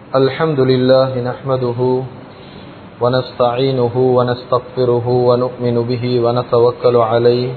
الحمد لله نحمده ونستعينه ونستغفره ونؤمن به ونتوكل عليه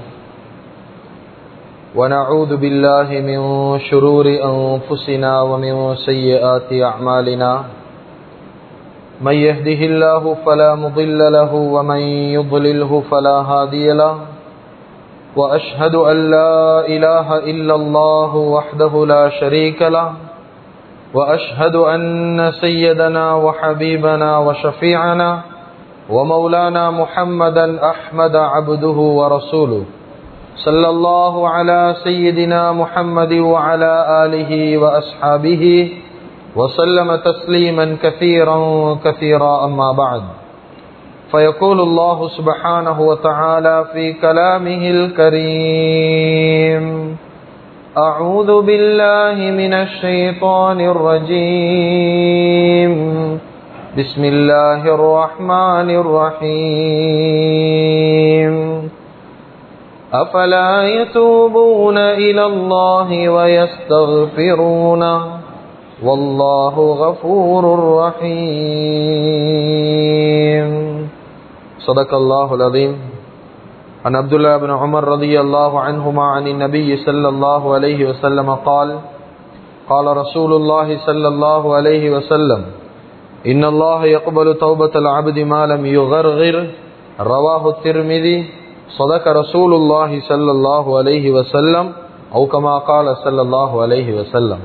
ونعوذ بالله من شرور أنفسنا ومن سيئات أعمالنا من يهده الله فلا مضل له ومن يضلله فلا هادي له وأشهد أن لا إله إلا الله وحده لا شريك له وأشهد أن سيدنا وحبيبنا وشفيعنا ومولانا محمدا أحمد عبده ورسوله صلى الله على سيدنا محمد وعلى آله وأصحابه وسلم تسليما كثيرا كثيرا أما بعد فيقول الله سبحانه وتعالى في كلامه الكريم أعوذ بالله من الشيطان الرجيم بسم الله الرحمن الرحيم أفلا يتوبون إلى الله ويستغفرونه والله غفور رحيم صدق الله العظيم عن عبد الله بن عمر رضي الله عنهما عن النبي صلى الله عليه وسلم قال قال رسول الله صلى الله عليه وسلم إن الله يقبل توبة العبد ما لم يغرغر رواه الترمذي صدق رسول الله صلى الله عليه وسلم أو كما قال صلى الله عليه وسلم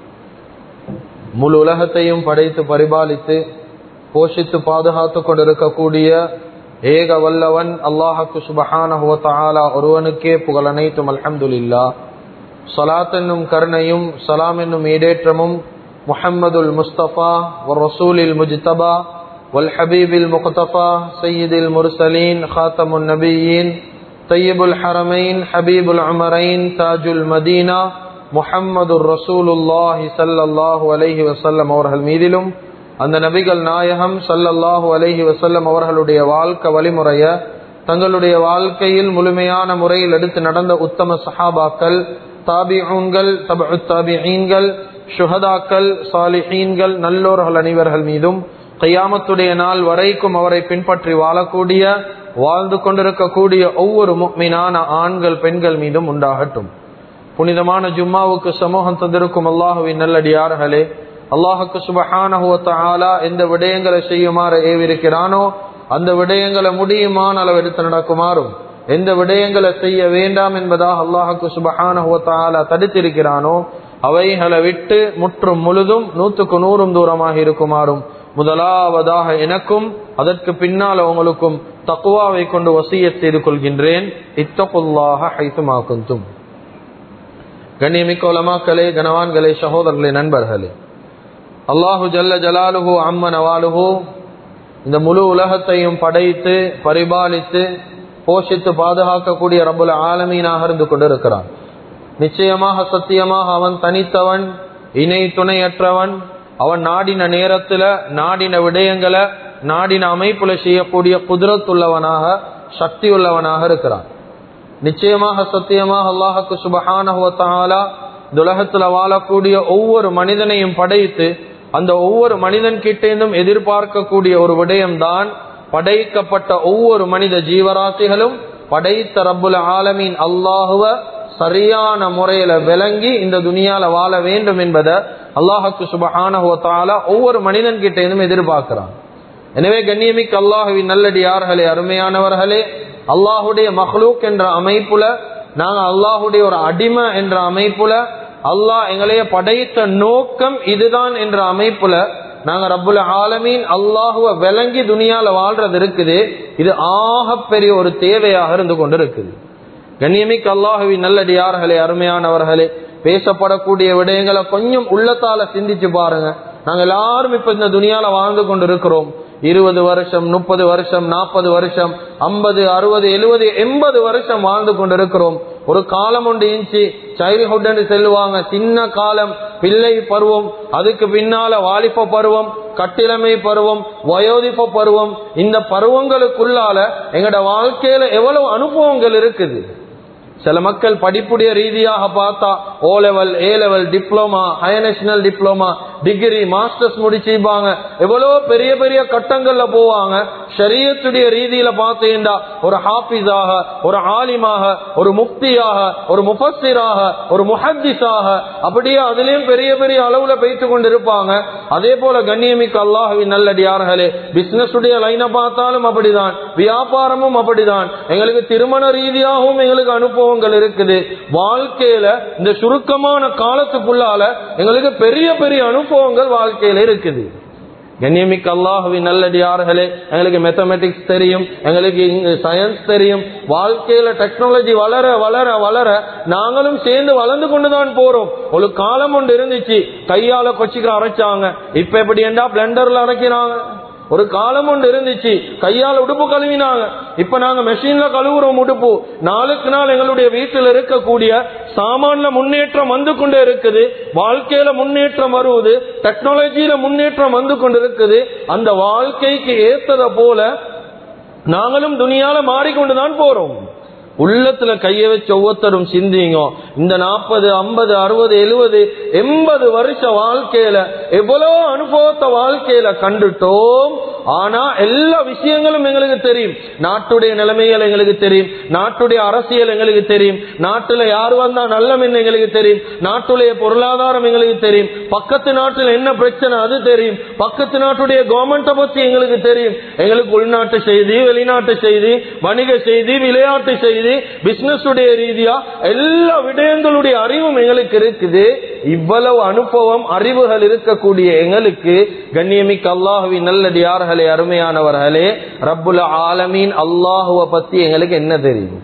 முழு உலகத்தையும் படைத்து பரிபாலித்து போஷித்து பாதுகாத்து கொண்டிருக்கக்கூடிய ஏக வல்லவன் அல்லாஹக்கு சுபஹானஹுவத்தாலா ஒருவனுக்கே புகழ் அனைத்தும் அல்ஹம்துலில்லா சலாத் என்னும் கருணையும் சலாம் என்னும் ஈடேற்றமும் முஹம்மதுல் முஸ்தபா ஒரு ரசூலில் முஜ்தபா வல் ஹபீபில் முக்தபா சையீதில் முர்சலீன் ஹாத்தமுன் நபியின் طيبுல் ஹரமைன் ஹபீபுல் அமரைன் தாஜுல் மதீனா முஹம்மது ரசூலுல்லாஹி சல்லல்லாஹு அலைஹி வசல்லம் அவர்கள் மீதிலும் அந்த நபிகள் நாயகம் சல்லல்லாஹு அலஹி வசல்லம் அவர்களுடைய வாழ்க்கை வழிமுறைய தங்களுடைய வாழ்க்கையில் முழுமையான முறையில் எடுத்து நடந்த உத்தம சஹாபாக்கள் தாபிஊன்கள் தபு தாபிஈன்கள் சுஹதாக்கள் சாலிஹீன்கள் நல்லோர்கள் அனைவர்கள் மீதும் கையாமத்துடைய நாள் வரைக்கும் அவரை பின்பற்றி வாழக்கூடிய வாழ்ந்து கொண்டிருக்கக்கூடிய ஒவ்வொரு மீனான ஆண்கள் பெண்கள் மீதும் உண்டாகட்டும் புனிதமான ஜும்மாவுக்கு சமூகம் தந்திருக்கும் அல்லாஹுவின் நல்லடியார்களே அல்லாஹுக்கு சுபஹானஹுவத்தாலா எந்த விடயங்களை செய்யுமாறு ஏவிருக்கிறானோ அந்த விடயங்களை முடியுமான அளவு எடுத்து நடக்குமாறும் எந்த விடயங்களை செய்ய வேண்டாம் என்பதாக அல்லாஹுக்கு சுபஹானஹுவத்தாலா தடுத்திருக்கிறானோ அவைகளை விட்டு முற்றும் முழுதும் நூற்றுக்கு நூறும் தூரமாக இருக்குமாறும் முதலாவதாக எனக்கும் அதற்கு பின்னால் உங்களுக்கும் தக்குவாவை கொண்டு வசிய செய்து கொள்கின்றேன் இத்தகுல்லாக ஹைத்துமாக்குந்தும் கண்ணியமிக்க உலமாக்களே கனவான்களே சகோதரர்களே நண்பர்களே அல்லாஹு ஜல்ல ஜலாலுஹு அம்ம நவாலுஹு இந்த முழு உலகத்தையும் படைத்து பரிபாலித்து போஷித்து பாதுகாக்கக்கூடிய ரபுல ஆலமீனாக இருந்து கொண்டிருக்கிறான் நிச்சயமாக சத்தியமாக அவன் தனித்தவன் இணை துணையற்றவன் அவன் நாடின நேரத்துல நாடின விடயங்களை நாடின அமைப்புல செய்யக்கூடிய குதிரத்துள்ளவனாக சக்தி உள்ளவனாக இருக்கிறான் நிச்சயமாக சத்தியமாக அல்லாஹுக்கு சுபஹானஹுவத்தாலா இந்த உலகத்துல வாழக்கூடிய ஒவ்வொரு மனிதனையும் படைத்து அந்த ஒவ்வொரு மனிதன் கிட்டேந்தும் எதிர்பார்க்கக்கூடிய ஒரு விடயம்தான் படைக்கப்பட்ட ஒவ்வொரு மனித ஜீவராசிகளும் படைத்த ரப்புல ஆலமீன் அல்லாஹுவ சரியான முறையில விளங்கி இந்த துனியால வாழ வேண்டும் என்பதை அல்லாஹுக்கு சுபஹானஹுவத்தாலா ஒவ்வொரு மனிதன் கிட்டேந்தும் எதிர்பார்க்கிறான் எனவே கண்ணியமிக்கு அல்லாஹுவின் நல்லடியார்களே அருமையானவர்களே அல்லாஹுடைய மஹ்லூக் என்ற அமைப்புல நாங்க அல்லாஹுடைய ஒரு அடிமை என்ற அமைப்புல அல்லாஹ் எங்களைய படைத்த நோக்கம் இதுதான் என்ற அமைப்புல நாங்க ரப்புல ஆலமீன் அல்லாஹுவ விளங்கி துணியால வாழ்றது இருக்குது இது ஆக பெரிய ஒரு தேவையாக இருந்து கொண்டு இருக்குது கண்ணியமிக்க அல்லாஹுவின் நல்லடியார்களே அருமையானவர்களே பேசப்படக்கூடிய விடயங்களை கொஞ்சம் உள்ளத்தால சிந்திச்சு பாருங்க நாங்க எல்லாரும் இப்ப இந்த துணியால வாழ்ந்து கொண்டு இருக்கிறோம் இருபது வருஷம் முப்பது வருஷம் நாற்பது வருஷம் ஐம்பது அறுபது எழுபது எண்பது வருஷம் வாழ்ந்து கொண்டிருக்கிறோம் ஒரு காலம் ஒன்று இன்ச்சு சைல்ட்ஹுட் செல்லுவாங்க சின்ன காலம் பிள்ளை பருவம் அதுக்கு பின்னால வாலிப பருவம் கட்டிளமை பருவம் வயோதிப பருவம் இந்த பருவங்களுக்குள்ளால எங்கட வாழ்க்கையில எவ்வளவு அனுபவங்கள் இருக்குது சில மக்கள் படிப்புடைய ரீதியாக பார்த்தா O level A level diploma higher national diploma degree masters முடிச்சிருப்பாங்க எவ்வளவு பெரிய பெரிய கட்டங்கள்ல போவாங்க ஷரியத்துடைய ரீதியில பார்த்தீங்கன்னா ஒரு ஹாஃபிஸாக ஒரு ஆலிமாக ஒரு முக்தியாக ஒரு முஃபஸிராக ஒரு முஹத்திஸாக அப்படியே அதுலயும் பெரிய பெரிய அளவுல பேத்து கொண்டு இருப்பாங்க அதே போல கண்ணியமிக்க அல்லாஹுவின் நல்லடியார்களே பிசினஸ் உடைய லைனை பார்த்தாலும் அப்படிதான் வியாபாரமும் அப்படிதான் எங்களுக்கு திருமண ரீதியாகவும் எங்களுக்கு அனுபவங்கள் இருக்குது வாழ்க்கையில இந்த சுருக்கமான காலத்துக்குள்ளால எங்களுக்கு பெரிய பெரிய அனுபவங்கள் வாழ்க்கையில இருக்குது கண்ணியமிக்க அல்லாஹுவின் நல்லடியார்களே எங்களுக்கு மேத்தமெட்டிக்ஸ் தெரியும் எங்களுக்கு சயின்ஸ் தெரியும் வாழ்க்கையில டெக்னாலஜி வளர வளர வளர நாங்களும் சேர்ந்து வளர்ந்து கொண்டுதான் போறோம் ஒரு காலம் ஒன்று இருந்துச்சு கையால கொச்சிக்கு அரைச்சாங்க இப்ப எப்படி என்றா பிளெண்டர்ல அரைக்கிறாங்க ஒரு காலம் ஒன்று இருந்துச்சு கையால உடுப்பு கழுவினாங்க இப்ப நாங்க மெஷின்ல கழுவுறோம் உடுப்பு நாளுக்கு நாள் எங்களுடைய வீட்டில் இருக்கக்கூடிய சாமான்ல முன்னேற்றம் வந்து கொண்டே இருக்குது வாழ்க்கையில முன்னேற்றம் வருவது டெக்னாலஜியில முன்னேற்றம் வந்து கொண்டு இருக்குது அந்த வாழ்க்கைக்கு ஏத்தத போல நாங்களும் துணியால மாறிக்கொண்டுதான் போறோம் உள்ளத்துல கைய வச்சு ஒவ்வொருத்தரும் சிந்திங்க இந்த நாற்பது ஐம்பது அறுபது எழுபது எண்பது வருஷ வாழ்க்கையில எவ்வளவு அனுபவத்தை வாழ்க்கையில கண்டுட்டோம் ஆனா எல்லா விஷயங்களும் எங்களுக்கு தெரியும் நாட்டுடைய நிலைமைகள் எங்களுக்கு தெரியும் நாட்டுடைய அரசியல் எங்களுக்கு தெரியும் நாட்டுல யார் வந்தா நல்லம் எங்களுக்கு தெரியும் நாட்டுடைய பொருளாதாரம் எங்களுக்கு தெரியும் பக்கத்து நாட்டுல என்ன பிரச்சனை அது தெரியும் பக்கத்து நாட்டுடைய கவர்மெண்ட்டை பத்தி எங்களுக்கு தெரியும் எங்களுக்கு உள்நாட்டு செய்தி வெளிநாட்டு செய்தி வணிக செய்தி விளையாட்டு செய்தி பிசினஸ் உடைய ரீதியா எல்லா விடயங்களுடைய அறிவும் எங்களுக்கு இருக்குது இவ்வளவு அனுபவம் அறிவுகள் இருக்கக்கூடிய எங்களுக்கு கண்ணியமிக்க அல்லாஹுவின் நல்லடியார்களே அருமையானவர்களே ரப்புல ஆலமீன் அல்லாஹுவ பத்தி எங்களுக்கு என்ன தெரியும்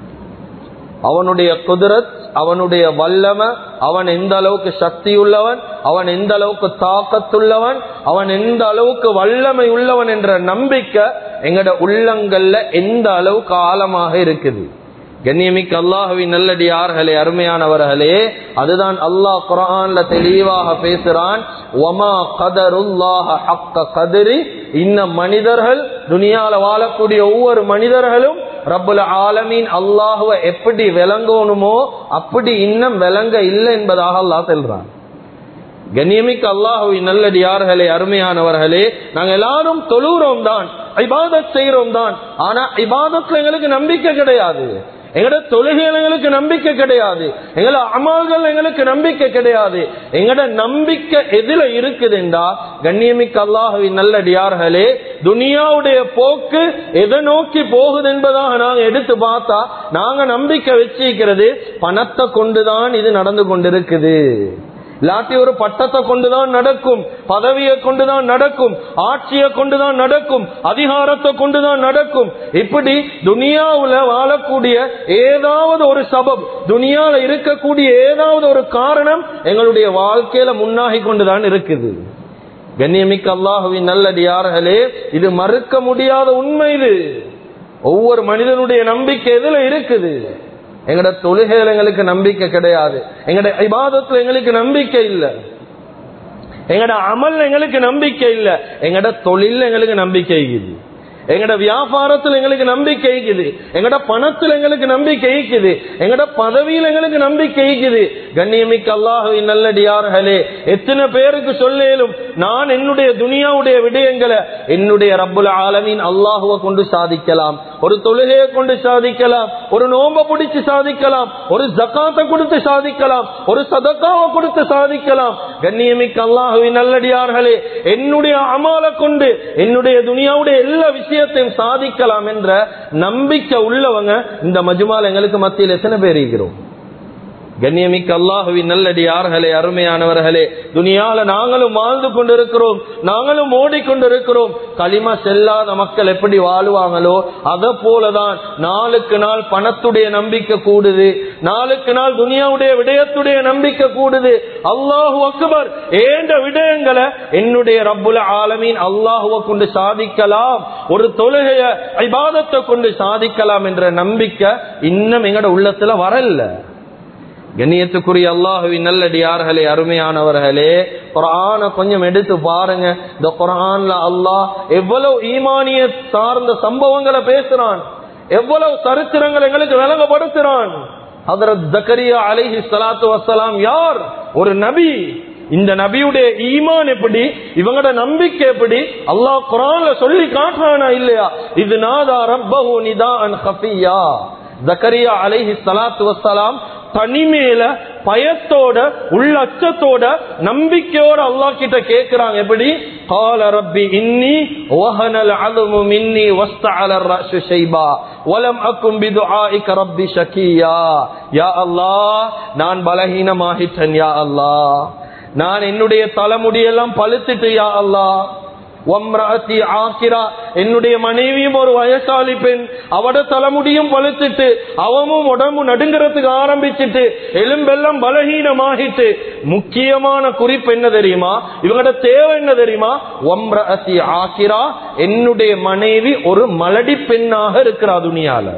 அவனுடைய குதிரத் அவனுடைய வல்லம அவன் எந்த அளவுக்கு சக்தி உள்ளவன் அவன் எந்த அளவுக்கு தாக்கத்துள்ளவன் அவன் எந்த அளவுக்கு வல்லமை உள்ளவன் என்ற நம்பிக்கை எங்கட உள்ளங்கள்ல எந்த அளவுக்கு ஆழமாக இருக்குது கண்ணியமிக்க அல்லாஹுவின் நல்லடியார்களே அருமையானவர்களே அதுதான் அல்லாஹ் குரான்ல தெளிவாக பேசுறான் ஒமா கதருல்லாஹ ஹக்க கதிரி இன்ன மனிதர்கள் துனியால வாழக்கூடிய ஒவ்வொரு மனிதர்களும் ரப்புல ஆலமீன் அல்லாஹுவ எப்படி விளங்கணுமோ அப்படி இன்னும் விளங்க இல்லை என்பதாக அல்லாஹ் சொல்றான் கண்ணியமிக்க அல்லாஹுவின் நல்லடியார்களே அருமையானவர்களே நாங்க எல்லாரும் தொழுகிறோம் தான் இபாதத் செய்யறோம் தான் ஆனா இபாதத்துல எங்களுக்கு நம்பிக்கை கிடையாது எங்கட தொழுகைகள் எங்களுக்கு நம்பிக்கை கிடையாது எங்கள அமல்கள் எங்களுக்கு நம்பிக்கை கிடையாது எங்கட நம்பிக்கை எதுல இருக்குதுண்டா கண்ணியமிக்க அல்லாஹுவின் நல்லடியார்களே துனியாவுடைய போக்கு எதை நோக்கி போகுது என்பதாக நாங்க எடுத்து பார்த்தா நாங்க நம்பிக்கை வச்சிருக்கிறது பணத்தை கொண்டுதான் இது நடந்து கொண்டிருக்குது இல்லாட்டி ஒரு பட்டத்தை கொண்டுதான் நடக்கும் பதவியை கொண்டுதான் நடக்கும் ஆட்சியை கொண்டுதான் நடக்கும் அதிகாரத்தை கொண்டுதான் நடக்கும் இப்படி துனியாவுல வாழக்கூடிய ஏதாவது ஒரு சபம் துனியால இருக்கக்கூடிய ஏதாவது ஒரு காரணம் எங்களுடைய வாழ்க்கையில முன்னாகி கொண்டுதான் இருக்குது கண்ணியமிக்க அல்லாஹுவின் நல்லடியார்களே இது மறுக்க முடியாத உண்மை இது ஒவ்வொரு மனிதனுடைய நம்பிக்கை எதுல இருக்குது எங்கட தொழுகையில் எங்களுக்கு நம்பிக்கை கிடையாது எங்கட இபாதத்துல எங்களுக்கு நம்பிக்கை இல்லை எங்கட அமல் எங்களுக்கு நம்பிக்கை இல்லை எங்கட தொழில் எங்களுக்கு நம்பிக்கை இருக்குது எங்கட வியாபாரத்தில் எங்களுக்கு நம்பிக்கை இருக்குது எங்கட பணத்தில் எங்களுக்கு நம்பிக்கை இருக்குது எங்கட பதவியில் எங்களுக்கு நம்பிக்கை இருக்குது கண்ணியமிக்க அல்லாஹுவின் நல்லடியார்களே எத்தனை பேருக்கு சொல்லேலும் நான் என்னுடைய துனியாவுடைய விடயங்களை என்னுடைய ரப்புல ஆலமின் அல்லாஹுவை கொண்டு சாதிக்கலாம் ஒரு தொழுகையை கொண்டு சாதிக்கலாம் ஒரு நோம்ப பிடிச்சு சாதிக்கலாம் ஒரு ஜக்காத்தை கொடுத்து சாதிக்கலாம் ஒரு சதக்காவை கொடுத்து சாதிக்கலாம் கண்ணியமிக்க அல்லாஹுவின் நல்லடியார்களே என்னுடைய அமாலை கொண்டு என்னுடைய துனியாவுடைய எல்லா விஷயத்தையும் சாதிக்கலாம் என்ற நம்பிக்கை உள்ளவங்க இந்த மஜுமால் எங்களுக்கு மத்தியில் எத்தனை பேர் இருக்கிறோம் கண்ணியமிக்க அல்லாஹுவின் நல்லடியார்களே அருமையானவர்களே துனியால நாங்களும் வாழ்ந்து கொண்டிருக்கிறோம் நாங்களும் ஓடிக்கொண்டிருக்கிறோம் களிமா செல்லாத மக்கள் எப்படி வாழுவாங்களோ அத போலதான் நாளுக்கு நாள் பணத்துடைய நம்பிக்கை கூடுது நாளுக்கு நாள் துனியாவுடைய விடயத்துடைய நம்பிக்கை கூடுது அல்லாஹு அக்பர் ஏண்ட விடயங்களை என்னுடைய ரப்புல ஆலமீன் அல்லாஹுவை கொண்டு சாதிக்கலாம் ஒரு தொழுகைய இபாதத்தை கொண்டு சாதிக்கலாம் என்ற நம்பிக்கை இன்னும் எங்கட உள்ளத்துல வரல கண்ணியத்துக்குரிய அல்லாஹுவின் நல்லடியார்களே அருமையானவர்களே குரான கொஞ்சம் எடுத்து பாருங்க இந்த குரான்ல அல்லாஹ் எவ்வளவு ஈமானிய சார்ந்த சம்பவங்களை பேசுறான் எவ்வளவு சரித்திரங்கள் எங்களுக்கு விளங்கப்படுத்துறான் ஹதரத் ஜக்கரியா அலிஹி சலாத்து வசலாம் யார் ஒரு நபி இந்த நபியுடைய ஈமான் எப்படி இவங்களோட நம்பிக்கை எப்படி அல்லாஹ் குரான்ல சொல்லி காட்டுறானா இல்லையா இது நாதா ரப்பஹு நிதான் ஹஃபியா ஜக்கரியா அலைஹி ஸலாத்து வஸ்ஸலாம் தனிமேல பயத்தோட உள்ளச்சத்தோட நம்பிக்கையோட அல்லாஹ் கிட்ட கேக்குறாங்க எப்படி قال ربي إني وهن العظم مني واستعل الرأس شيبا ولم أكن بدعائك ربي شكيا يا الله நான் பலகீனமாகிட்டேன் யா அல்லாஹ் நான் என்னுடைய தலைமுடியெல்லாம் பழுத்துட்டு யா அல்லாஹ் ஒம்ராத்தி ஆக்கிரா என்னுடைய மனைவியும் ஒரு வயசாலி பெண் அவட தலைமுடியும் பழுத்துட்டு அவமும் உடம்பு நடுங்கிறதுக்கு ஆரம்பிச்சிட்டு எலும்பெல்லாம் பலகீனமாகிட்டு முக்கியமான குறிப்பு என்ன தெரியுமா இவங்களோட தேவை என்ன தெரியுமா ஒம்ராத்தி ஆக்கிரா என்னுடைய மனைவி ஒரு மலடி பெண்ணாக இருக்கிறா துணியால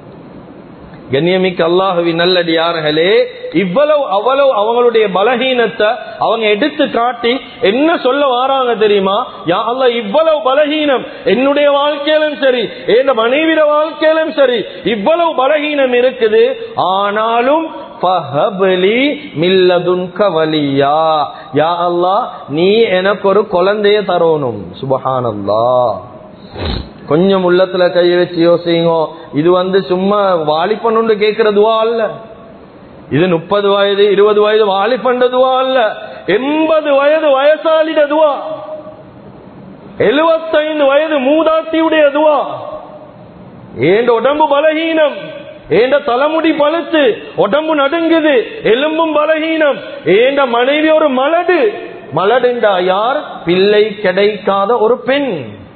கண்ணியமிக்க அல்லாஹுவி நல்லடியார்களே இவ்வளவு அவ்வளவு அவங்களுடைய பலகீனத்தை அவங்க எடுத்து காட்டி என்ன சொல்ல வாராங்க தெரியுமா யா அல்லாஹ் இவ்வளவு பலகீனம் என்னுடைய வாழ்க்கையிலும் சரி என் மனைவிட வாழ்க்கையிலும் சரி இவ்வளவு பலகீனம் இருக்குது ஆனாலும் ஃபஹப்லி மில்லதுன்க வலியா யா அல்லாஹ் நீ எனக்கு ஒரு குழந்தைய தரணும் சுபஹானல்லாஹ் கொஞ்சம் உள்ளத்துல கை வச்சு யோசிங்க இது வந்து சும்மா வாலிபன்னு கேட்கறதுவா அல்ல இது முப்பது வயது இருபது வயது வாலிபண்டதுவா அல்ல எண்பது வயது வயசாலிடதுவா எழுபத்தைந்து வயது மூதாட்டியுடையதுவா ஏண்ட உடம்பு பலகீனம் ஏண்ட தலைமுடி பழுத்து உடம்பு நடுங்குது எலும்பும் பலகீனம் ஏண்ட மனைவி ஒரு மலடு மலடுண்டா யார் பிள்ளை கிடைக்காத ஒரு பெண்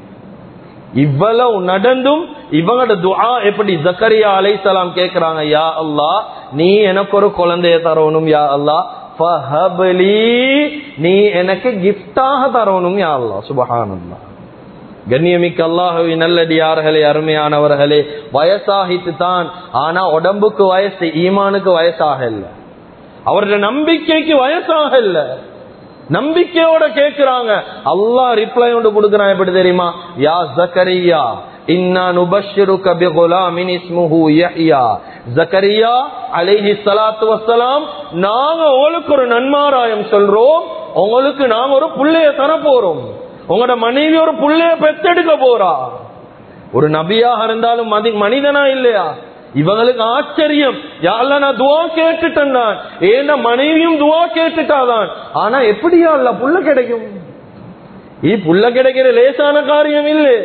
இவ்வளவு நடந்தும் இவங்களோட துஆ எப்படி ஜக்கரியா அலைசலாம் கேக்குறாங்க யா அல்லாஹ் நீ எனக்கு ஒரு குழந்தைய தரணும் யா அல்லாஹ் ஃபஹப்லி நீ எனக்கு கிஃப்டாக தரணும் யா அல்லாஹ் சுபஹானல்லாஹ் கண்ணியமிக்க அல்லாஹுவி நல்லடியார்களே அருமையானவர்களே வயசாகிட்டு தான் ஆனா உடம்புக்கு வயசு ஈமானுக்கு வயசாக இல்ல அவருடைய நம்பிக்கைக்கு வயசாக இல்ல நம்பிக்கையோட கேக்குறாங்க அல்லாஹ் ரிப்ளை ஒன்று கொடுக்கறான் எப்படி தெரியுமா யா ஜக்கரியா இன்னா நுபஷ்ஷிருக பிகுலாமின் இஸ்முஹு யஹ்யா ஜக்கரியா அலைஹி ஸலாத்து வஸ்ஸலாம் நாங்க உங்களுக்கு ஒரு நன்மாராயம் சொல்றோம் உங்களுக்கு நாங்க ஒரு புள்ளைய தர போறோம் உங்களோட மனைவி ஒரு புள்ளைய பெத்தெடுக்க போறா ஒரு நபியாக இருந்தாலும் மதி- மனிதனா இல்லையா இவங்களுக்கு ஆச்சரியம் யாழ்ல நான் துவா கேட்டுட்டேன் தான் ஏன்னா மனைவியும் துவா கேட்டுட்டாதான் ஆனா எப்படியா இல்ல புள்ள கிடைக்கும் ஈ புள்ள கிடைக்கிற லேசான காரியம் இல்லை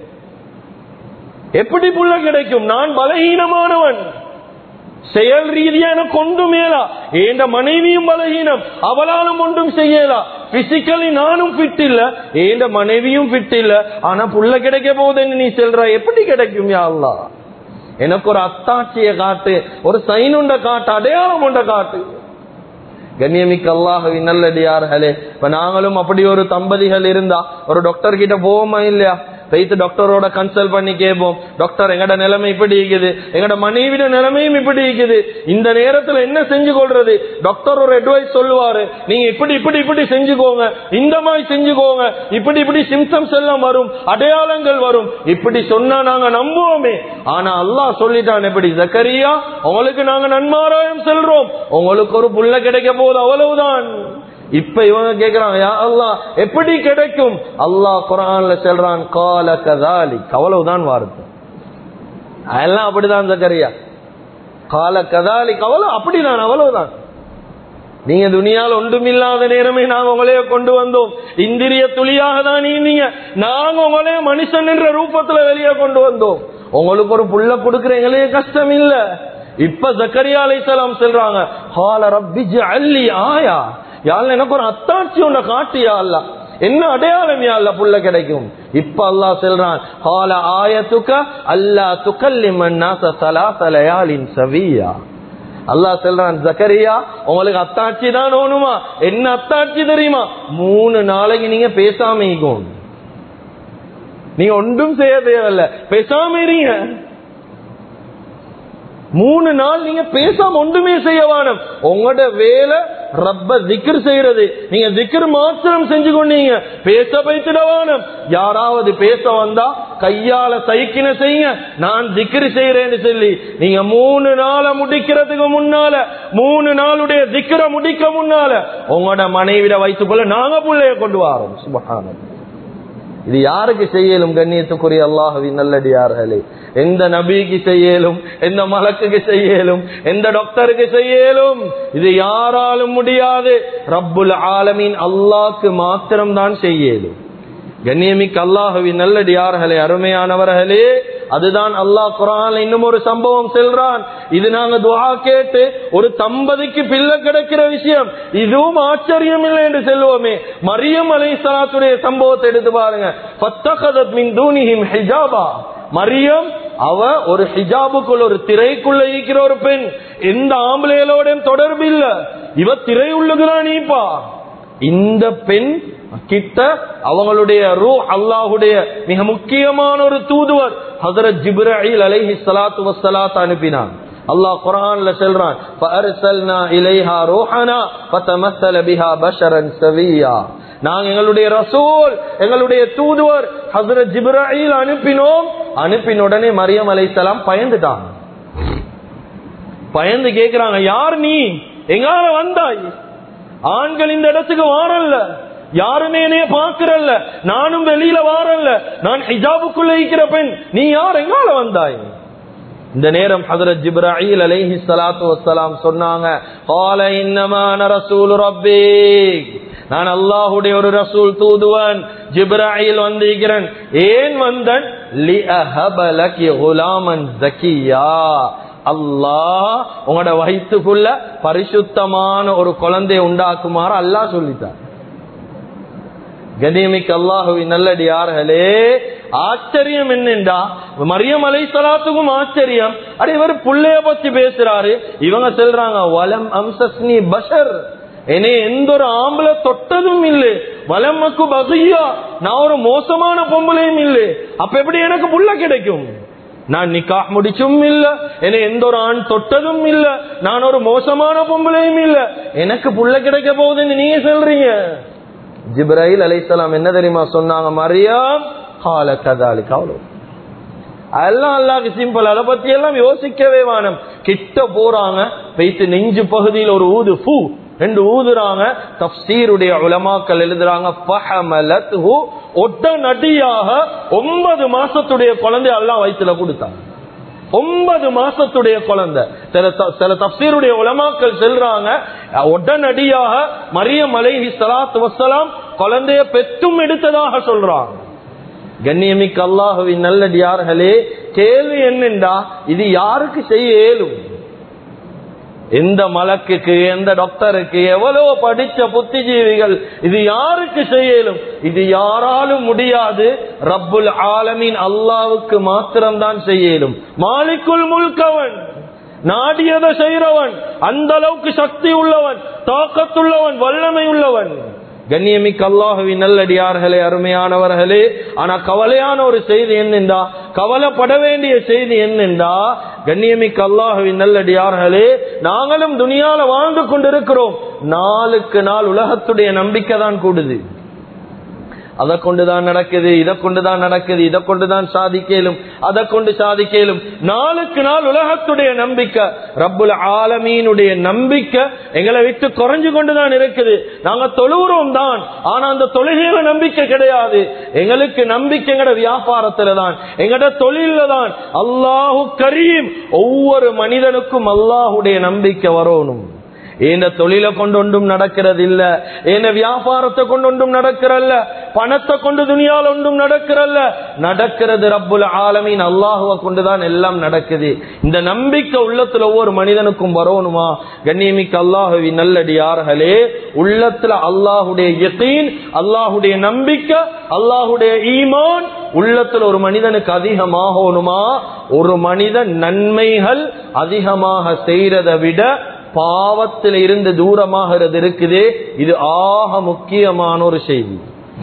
எப்படி புள்ள கிடைக்கும் நான் பலகீனமானவன் செயல் ரீதியா எனக்கு ஒன்றும் மேலா ஏண்ட மனைவியும் பலகீனம் அவளாலும் ஒன்றும் செய்யலா பிசிக்கலி நானும் ஃபிட் இல்ல ஏண்ட மனைவியும் ஃபிட் இல்ல ஆனா புள்ள கிடைக்க போகுதுன்னு நீ சொல்ற எப்படி கிடைக்கும் யா அல்லாஹ் எனக்கு ஒரு அத்தாட்சியை காட்டு ஒரு சைன் உண்ட காட்டு அடையாளம் உண்ட காட்டு கண்ணியமிக்க அல்லாஹுவின் நல்லடியார்களே இப்ப நாங்களும் அப்படி ஒரு தம்பதிகள் இருந்தா ஒரு டாக்டர் கிட்ட போவோமா இல்லையா போயிட்டு டாக்டரோட கன்சல்ட் பண்ணி கேட்போம் டாக்டர் எங்கட நிலைமை இப்படி இருக்குது எங்கட மனைவிட நிலைமையும் இப்படி இருக்குது இந்த நேரத்துல என்ன செஞ்சு கொள்றது டாக்டர் ஒரு அட்வைஸ் சொல்லுவாரு நீங்க இப்படி இப்படி இப்படி செஞ்சுக்கோங்க இந்த மாதிரி செஞ்சுக்கோங்க இப்படி இப்படி சிம்டம்ஸ் எல்லாம் வரும் அடையாளங்கள் வரும் இப்படி சொன்னா நாங்க நம்புவோமே ஆனா அல்லாஹ் சொல்லிட்டான் எப்படி ஜக்கரியா உங்களுக்கு நாங்க நன்மாராயம் செல்றோம் உங்களுக்கு ஒரு புள்ள கிடைக்க போகுது அவ்வளவுதான் இப்ப இவங்க கேக்குறாங்க யா அல்லாஹ் எப்படி கிடைக்கும் அல்லாஹ் குரான்ல சொல்றான் கால கதாலி அவ்வளவுதான் வார்த்தை அதெல்லாம் அப்படிதான் ஜக்கரியா கால கதாலி அவ்வளவு அப்படிதான் அவ்வளவுதான் நீங்க துணியால் ஒன்றுமில்லாத நேரமே நாங்க உங்களைய கொண்டு வந்தோம் இந்திரிய துளியாக தான் நீங்க நாங்க உங்களைய மனுஷன் என்ற ரூபத்துல வெளியே கொண்டு வந்தோம் உங்களுக்கு ஒரு புள்ள கொடுக்கிற எங்களையே கஷ்டம் இல்ல இப்ப ஜக்கரியா அலைசலாம் சொல்றாங்க ஹால ரப்பி ஜஅல்லி ஆயா யாழ்ல எனக்கு ஒரு அத்தாட்சி ஒன்ன காட்டியா அல்ல என்ன அடையாளம் யா அல்ல புள்ள கிடைக்கும் இப்ப அல்லாஹ் சொல்றான் ஹால ஆயத்துக்க அல்லா துக்கல்லிமன் நாச சலாச லயாலின் சவியா அல்லாஹ் சொல்றான் ஜக்கரியா உங்களுக்கு அத்தாட்சி தான் வேணுமா என்ன அத்தாட்சி தெரியுமா மூணு நாளைக்கு நீங்க பேசாம இருக்கணும் நீங்க ஒன்றும் செய்ய தேவையில்ல பேசாம இருங்க மூணு நாள் நீங்க பேசாம ஒன்றுமே செய்ய வேணும் உங்களோட வேலை ரப்ப திக்ர் செய்யறது நீங்க திக்ர் மாத்திரம் செஞ்சு கொண்டீங்க பேச பைத்திடவானம் யாராவது பேச வந்தா கையால சைக்கின செய்யுங்க நான் திக்ர் செய்யறேன்னு சொல்லி நீங்க மூணு நாளை முடிக்கிறதுக்கு முன்னால மூணு நாளுடைய திக்ர முடிக்க முன்னால உங்களோட மனைவிட வயிற்றுக்குள்ள நாங்க புள்ளைய கொண்டு வரோம் சுபஹானம் இது யாருக்கு செய்யலும் கண்ணியத்துக்குரிய அல்லாஹுவின் நல்லடியார்களே எந்த நபிக்கு செய்யலும் எந்த மலக்குக்கு செய்யலும் எந்த டாக்டருக்கு செய்யலும் இது யாராலும் முடியாது ரப்புல் ஆலமீன் அல்லாஹ்க்கு மாத்திரம் தான் செய்யலும் கண்ணியமிக்க அல்லாஹுவின் நல்லடியார்களே அருமையானவர்களே அதுதான் அல்லாஹ் குரான் இன்னும் ஒரு சம்பவம் செல்றான் இது நாங்க துவா கேட்டு ஒரு தம்பதிக்கு பிள்ளை கிடைக்கிற விஷயம் இதுவும் ஆச்சரியம் இல்லை என்று செல்வோமே மரியம் அலை சலாத்துடைய சம்பவத்தை எடுத்து பாருங்க பத்தகதத் மின் தூணிஹிம் ஹிஜாபா மரியம் அவ ஒரு ஹிஜாபுக்குள் ஒரு திரைக்குள்ள இருக்கிற ஒரு பெண் எந்த ஆம்பளைகளோடையும் தொடர்பு இல்ல இவ திரை உள்ளுக்குதான் நீப்பா இந்த பெண் கிட்ட அவங்களுடைய ரூ அல்லாஹுடைய மிக முக்கியமான ஒரு தூதுவர் ஹசரத் ஜிப்ரீல் அலைஹி ஸலாத்து வஸ்ஸலாத் அனுப்பினான் அல்லாஹ் குர்ஆன்ல சொல்றான் ஃபஅர்சல்னா இலைஹா ரூஹனா ஃபதமஸ்ஸல பிஹா பஷரன் சவியா நாங்க எங்களுடைய ரசூல் எங்களுடைய தூதுவர் ஹசரத் ஜிப்ரீல் அனுப்பினோம் அனுப்பின உடனே மரியம் அலைஹிஸ்ஸலாம் பயந்துட்டாங்க பயந்து கேக்குறாங்க யார் நீ எங்கால வந்தாய் ஆண்கள் இந்த இடத்துக்கு வாரல்ல யாருமே என்னைய பாக்குறல்ல நானும் வெளியில வாரல்ல நான் ஹிஜாபுக்குள்ள இருக்கிற பெண் நீ யார் எங்கால வந்தாய் இந்த நேரம் ஹதரத் ஜிப்ராஹில் அலைஹி ஸலாத்து வஸ்ஸலாம் சொன்னாங்க قال انما انا رسول ربك நான் அல்லாஹ்வுடைய ஒரு ரசூல் தூதுவன் ஜிப்ராஹில் வந்திருக்கிறேன் ஏன் வந்தன் லி அஹபலகி குலாமன் ஜக்கியா அல்லாஹ் உங்களோட வயிற்றுக்குள்ள பரிசுத்தமான ஒரு குழந்தையை உண்டாக்குமாறு அல்லாஹ் சொல்லிட்டார் கண்ணியமிக்க அல்லாஹுவின் நல்லடியார்களே ஆச்சரியம் என்னென்றா மரியம் அலை சலாத்துக்கும் ஆச்சரியம் அட இவர் புள்ளைய பத்தி பேசுறாரு இவங்க சொல்றாங்க வலம் அம்சஸ்னி பஷர் என்னை எந்த ஒரு ஆம்பளை தொட்டதும் இல்லை வலமக்கு பகையா நான் ஒரு மோசமான பொம்பளையும் இல்லை அப்ப எப்படி எனக்கு புள்ள கிடைக்கும் நான் நிக்காஹ் முடிச்சும் இல்ல என்னை எந்த ஒரு ஆண் தொட்டதும் இல்ல நான் ஒரு மோசமான பொம்பளையும் இல்ல எனக்கு புள்ள கிடைக்க போகுதுன்னு நீங்க சொல்றீங்க ஜிப்ராஹில் அலைசலாம் என்ன தெரியுமா சொன்னாங்க மரியாம் கால கதாலிக்கு அவ்வளவு அதெல்லாம் அல்லாஹ்க்கு சிம்பிள் அதை பத்தி எல்லாம் யோசிக்கவே வேணும் கிட்ட போறாங்க வைத்து நெஞ்சு பகுதியில் ஒரு ஊது ஃபூ ரெண்டு ஊதுறாங்க தப்சீருடைய உலமாக்கள் எழுதுறாங்க ஃபஹமலத்ஹு ஒட்டநடியாக ஒன்பது மாசத்துடைய குழந்தை அல்லாஹ் வயிற்றுல கொடுத்தாங்க ஒன்பது மாசத்துடைய குழந்தை சில த- சில தப்சீருடைய உலமாக்கள் செல்றாங்க உடனடியாக மரியம் அலைஹி ஸலாத்து வஸ்ஸலாம் குழந்தைய பெற்றும் எடுத்ததாக சொல்றாங்க கண்ணியமிக்க அல்லாஹுவின் நல்லடியார்களே கேள்வி என்னென்றா இது யாருக்கு செய்ய இயலும் எந்த மலக்குக்கு எந்த டாக்டருக்கு எவ்வளவு படிச்ச புத்திஜீவிகள் இது யாருக்கு செய்யலும் இது யாராலும் முடியாது ரப்புல் ஆலமீன் அல்லாவுக்கு மாத்திரம்தான் செய்யலும் மாலிக்குல் முல்கவன் நாடியதை செய்கிறவன் அந்த அளவுக்கு சக்தி உள்ளவன் தாக்கத்துள்ளவன் வல்லமை உள்ளவன் கண்ணியமிக்க அல்லாஹுவின் நல்லடியார்களே அருமையானவர்களே ஆனா கவலையான ஒரு செய்தி என்னென்றா கவலைப்பட வேண்டிய செய்தி என்னென்றா கண்ணியமிக்க அல்லாஹுவின் நல்லடியார்களே நாங்களும் துனியால வாழ்ந்து கொண்டிருக்கிறோம் நாளுக்கு நாள் உலகத்துடைய நம்பிக்கை தான் கூடுது அதை கொண்டுதான் நடக்குது இதை கொண்டுதான் நடக்குது இதை கொண்டுதான் சாதிக்கலும் அதை கொண்டு சாதிக்கலும் நாளுக்கு நாள் உலகத்துடைய நம்பிக்கை ரப்புல் ஆலமீனுடைய நம்பிக்கை எங்களை விட்டு குறைஞ்சு கொண்டுதான் இருக்குது நாங்க தொழுகிறோம் தான் ஆனா அந்த தொழுகையில நம்பிக்கை கிடையாது எங்களுக்கு நம்பிக்கை எங்கட வியாபாரத்துல தான் எங்கட தொழில தான் அல்லாஹு கரீம் ஒவ்வொரு மனிதனுக்கும் அல்லாஹுடைய நம்பிக்கை வரணும் ஏன தொழிலை கொண்டு ஒன்றும் நடக்கிறது இல்ல ஏன வியாபாரத்தை கொண்டு ஒன்றும் நடக்கிறல்ல பணத்தை கொண்டு துணியால் ஒன்றும் நடக்கிறல்ல நடக்கிறது ரப்புல் ஆலமீன் அல்லாஹுவை கொண்டுதான் எல்லாம் நடக்குது இந்த நம்பிக்கை உள்ளத்துல ஒவ்வொரு மனிதனுக்கும் வரணுமா கண்ணியமிக்க அல்லாஹுவி நல்லடியார்களே உள்ளத்துல அல்லாஹுடைய யகீன் அல்லாஹுடைய நம்பிக்கை அல்லாஹுடைய ஈமான் உள்ளத்துல ஒரு மனிதனுக்கு அதிகமாகணுமா ஒரு மனிதன் நன்மைகள் அதிகமாக செய்யறதை விட பாவத்தில் இருந்து தூரமாகிறது இருக்குது இது ஆக முக்கியமான ஒரு செய்தி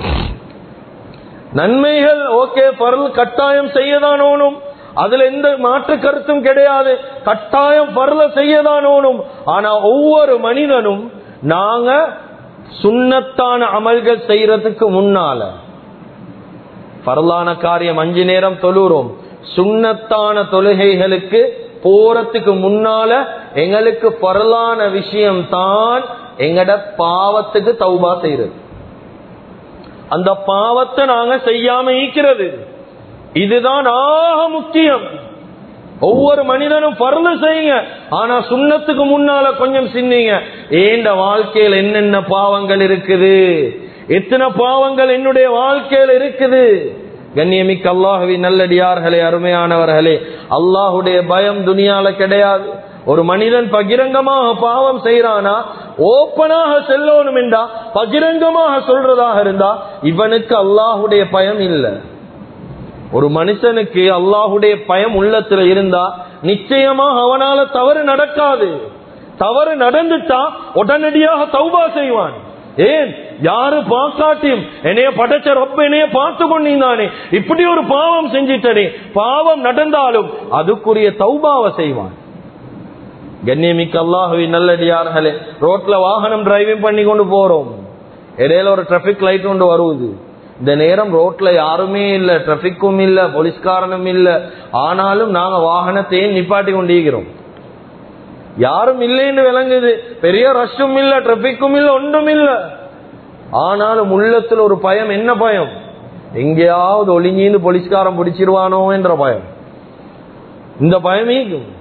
நன்மைகள் ஓகே பரல் கட்டாயம் செய்யதான் ஓணும் அதுல எந்த மாற்று கருத்தும் கிடையாது கட்டாயம் பரல செய்யதான் ஓணும் ஆனா ஒவ்வொரு மனிதனும் நாங்க சுண்ணத்தான அமல்கள் செய்யறதுக்கு முன்னால பரலான காரியம் அஞ்சு நேரம் தொழுறோம் சுண்ணத்தான தொழுகைகளுக்கு போறதுக்கு முன்னால எங்களுக்கு பரலான விஷயம் தான் எங்கட பாவத்துக்கு தௌபா செய்யறது அந்த பாவத்தை நாங்க செய்யாம ஈக்கிறது இதுதான் ஆக முக்கியம் ஒவ்வொரு மனிதனும் பறந்து செய்யுங்க ஆனா சுண்ணத்துக்கு முன்னால கொஞ்சம் சின்னீங்க ஏண்ட வாழ்க்கையில் என்னென்ன பாவங்கள் இருக்குது எத்தனை பாவங்கள் என்னுடைய வாழ்க்கையில் இருக்குது கண்ணியமிக்க அல்லாஹுவி நல்லடியார்களே அருமையானவர்களே அல்லாஹுடைய பயம் துனியால கிடையாது ஒரு மனிதன் பகிரங்கமாக பாவம் செய்யறானா ஓப்பனாக செல்லணும் என்றா பகிரங்கமாக சொல்றதாக இருந்தா இவனுக்கு அல்லாஹுடைய பயம் இல்லை ஒரு மனுஷனுக்கு அல்லாஹுடைய பயம் உள்ளத்துல இருந்தா நிச்சயமாக அவனால தவறு நடக்காது தவறு நடந்துட்டா உடனடியாக தௌபா செய்வான் ஏன் யாரு பார்க்காட்டியும் என்னைய படைச்ச ரொம்ப என்னைய பார்த்து கொண்டிருந்தானே இப்படி ஒரு பாவம் செஞ்சிட்டனே பாவம் நடந்தாலும் அதுக்குரிய தௌபாவை செய்வான் கண்ணியமிக்க அல்லாஹுவி நல்லடியார்களே ரோட்ல வாகனம் டிரைவிங் பண்ணி கொண்டு போறோம் இடையில ஒரு டிராபிக் லைட் கொண்டு வருவது இந்த நேரம் ரோட்ல யாருமே இல்ல டிராபிக்கும் இல்ல போலீஸ்காரனும் இல்ல ஆனாலும் நாங்க வாகனத்தையும் நிப்பாட்டி கொண்டிருக்கிறோம் யாரும் இல்லைன்னு விளங்குது பெரிய ரஷ்ஷும் இல்ல டிராபிக்கும் இல்ல ஒன்றும் இல்ல ஆனாலும் உள்ளத்துல ஒரு பயம் என்ன பயம் எங்கேயாவது ஒளிஞ்சின்னு போலீஸ்காரன் பிடிச்சிருவானோ என்ற பயம் இந்த பயமே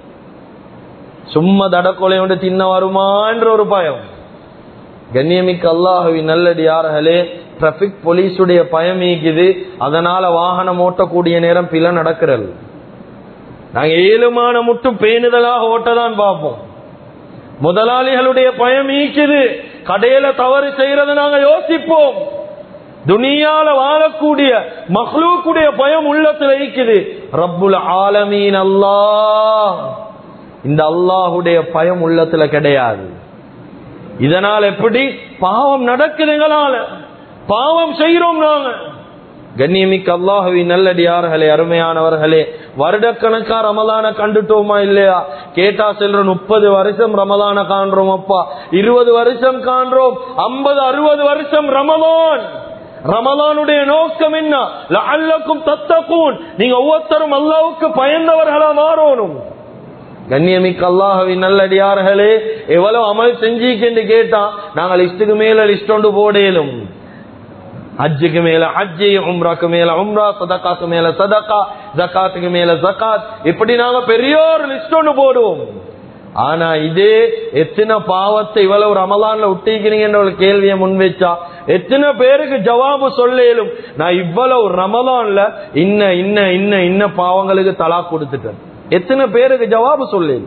சும்மா தடக்கொலையோட தின்ன வருமா என்ற ஒரு பயம் கண்ணியமிக்க அல்லாஹவி நல்லடியார்களே டிராபிக் போலீஸுடைய பயம் ஈக்குது அதனால வாகனம் ஓட்டக்கூடிய நேரம் பில நடக்கிறது நாங்க ஏழுமான முட்டும் பேணுதலாக ஓட்டதான் பார்ப்போம் முதலாளிகளுடைய பயம் ஈக்குது கடையில தவறு செய்யறது நாங்க யோசிப்போம் துனியால வாழக்கூடிய மஹ்லூக்குடைய பயம் உள்ளத்துல ஈக்குது ரப்புல் ஆலமீன் அல்லாஹ் இந்த அல்லாஹுடைய பயம் உள்ளத்துல கிடையாது இதனால் எப்படி பாவம் நடக்குது எங்களால பாவம் செய்யறோம் நாங்க கண்ணியமிக்க அல்லாஹுவி நல்லடியார்களே அருமையானவர்களே வருடக்கணக்கா ரமலான கண்டுட்டோமா இல்லையா கேட்டா செல்ற முப்பது வருஷம் ரமலான காண்றோம் அப்பா இருபது வருஷம் காண்றோம் ஐம்பது அறுபது வருஷம் ரமலான் ரமலானுடைய நோக்கம் என்ன அல்லக்கும் தத்தக்கூன் நீங்க ஒவ்வொருத்தரும் அல்லாவுக்கு பயந்தவர்களா மாறணும் கண்ணியமிக்க அல்லாஹவி நல்லடியார்களே எவ்வளவு அமல் செஞ்சிக்கென்று கேட்டா நாங்கள் லிஸ்டுக்கு மேல லிஸ்ட் ஒன்று போடலும் ஹஜ்ஜுக்கு மேல ஹஜ்ஜி உம்ராக்கு மேல உம்ரா சதக்காக்கு மேல சதக்கா ஜக்காத்துக்கு மேல ஜக்காத் இப்படி நாங்க பெரிய ஒரு லிஸ்ட் ஒன்று போடுவோம் ஆனா இதே எத்தனை பாவத்தை இவ்வளவு ரமலான்ல விட்டிக்கிறீங்கன்ற ஒரு கேள்வியை முன்வைச்சா எத்தனை பேருக்கு ஜவாபு சொல்லேலும் நான் இவ்வளவு ரமலான்ல இன்ன இன்ன இன்ன இன்ன பாவங்களுக்கு தலா கொடுத்துட்டேன் எத்தனை பேருக்கு ஜவாபு சொல்லேன்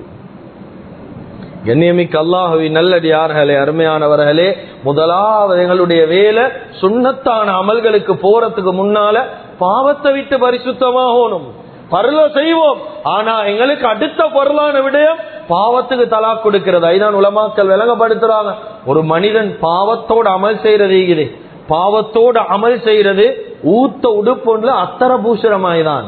கண்ணியமிக்க அல்லாஹுவி நல்லடியார்களே அருமையானவர்களே முதலாவது எங்களுடைய வேலை சுண்ணத்தான அமல்களுக்கு போறதுக்கு முன்னால பாவத்தை விட்டு பரிசுத்தமாகணும் பருள செய்வோம் ஆனா எங்களுக்கு அடுத்த பொருளான விடயம் பாவத்துக்கு தலா கொடுக்கிறது ஐதான் உலமாக்கள் விளங்கப்படுத்துறாங்க ஒரு மனிதன் பாவத்தோட அமல் செய்யறது இருக்குது பாவத்தோட அமல் செய்யறது ஊத்த உடுப்புல அத்தர பூசுறமாய்தான்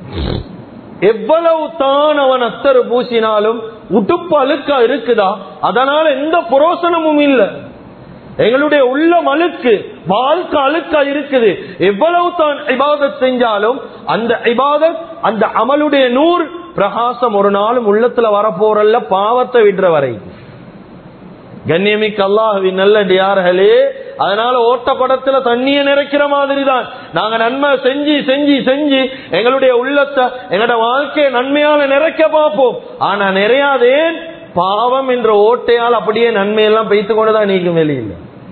எவ்வளவு தான் அவன் அத்தர் பூசினாலும் உடுப்பு அழுக்கா இருக்குதா அதனால எந்த புரோசனமும் இல்ல எங்களுடைய உள்ளம் அழுக்கு வாழ்க்கை அழுக்கா இருக்குது எவ்வளவு தான் இபாதத் செஞ்சாலும் அந்த இபாதத் அந்த அமலுடைய நூறு பிரகாசம் ஒரு நாளும் உள்ளத்துல வரப்போறல்ல பாவத்தை விடுற வரை கண்ணியமிக்க அல்லாஹுவின் நல்லடியார்களே அதனால ஓட்ட படத்துல தண்ணிய நிறைக்கிற மாதிரி தான் நாங்க நன்மை செஞ்சு செஞ்சு செஞ்சு எங்களுடைய உள்ளத்தை எங்களோட வாழ்க்கையை நன்மையால நிறைக்க பார்ப்போம் ஆனா நிறையாதேன் பாவம் என்ற ஓட்டையால் அப்படியே நன்மையெல்லாம் பெய்த்து கொண்டுதான் நீக்கும் வெளியில்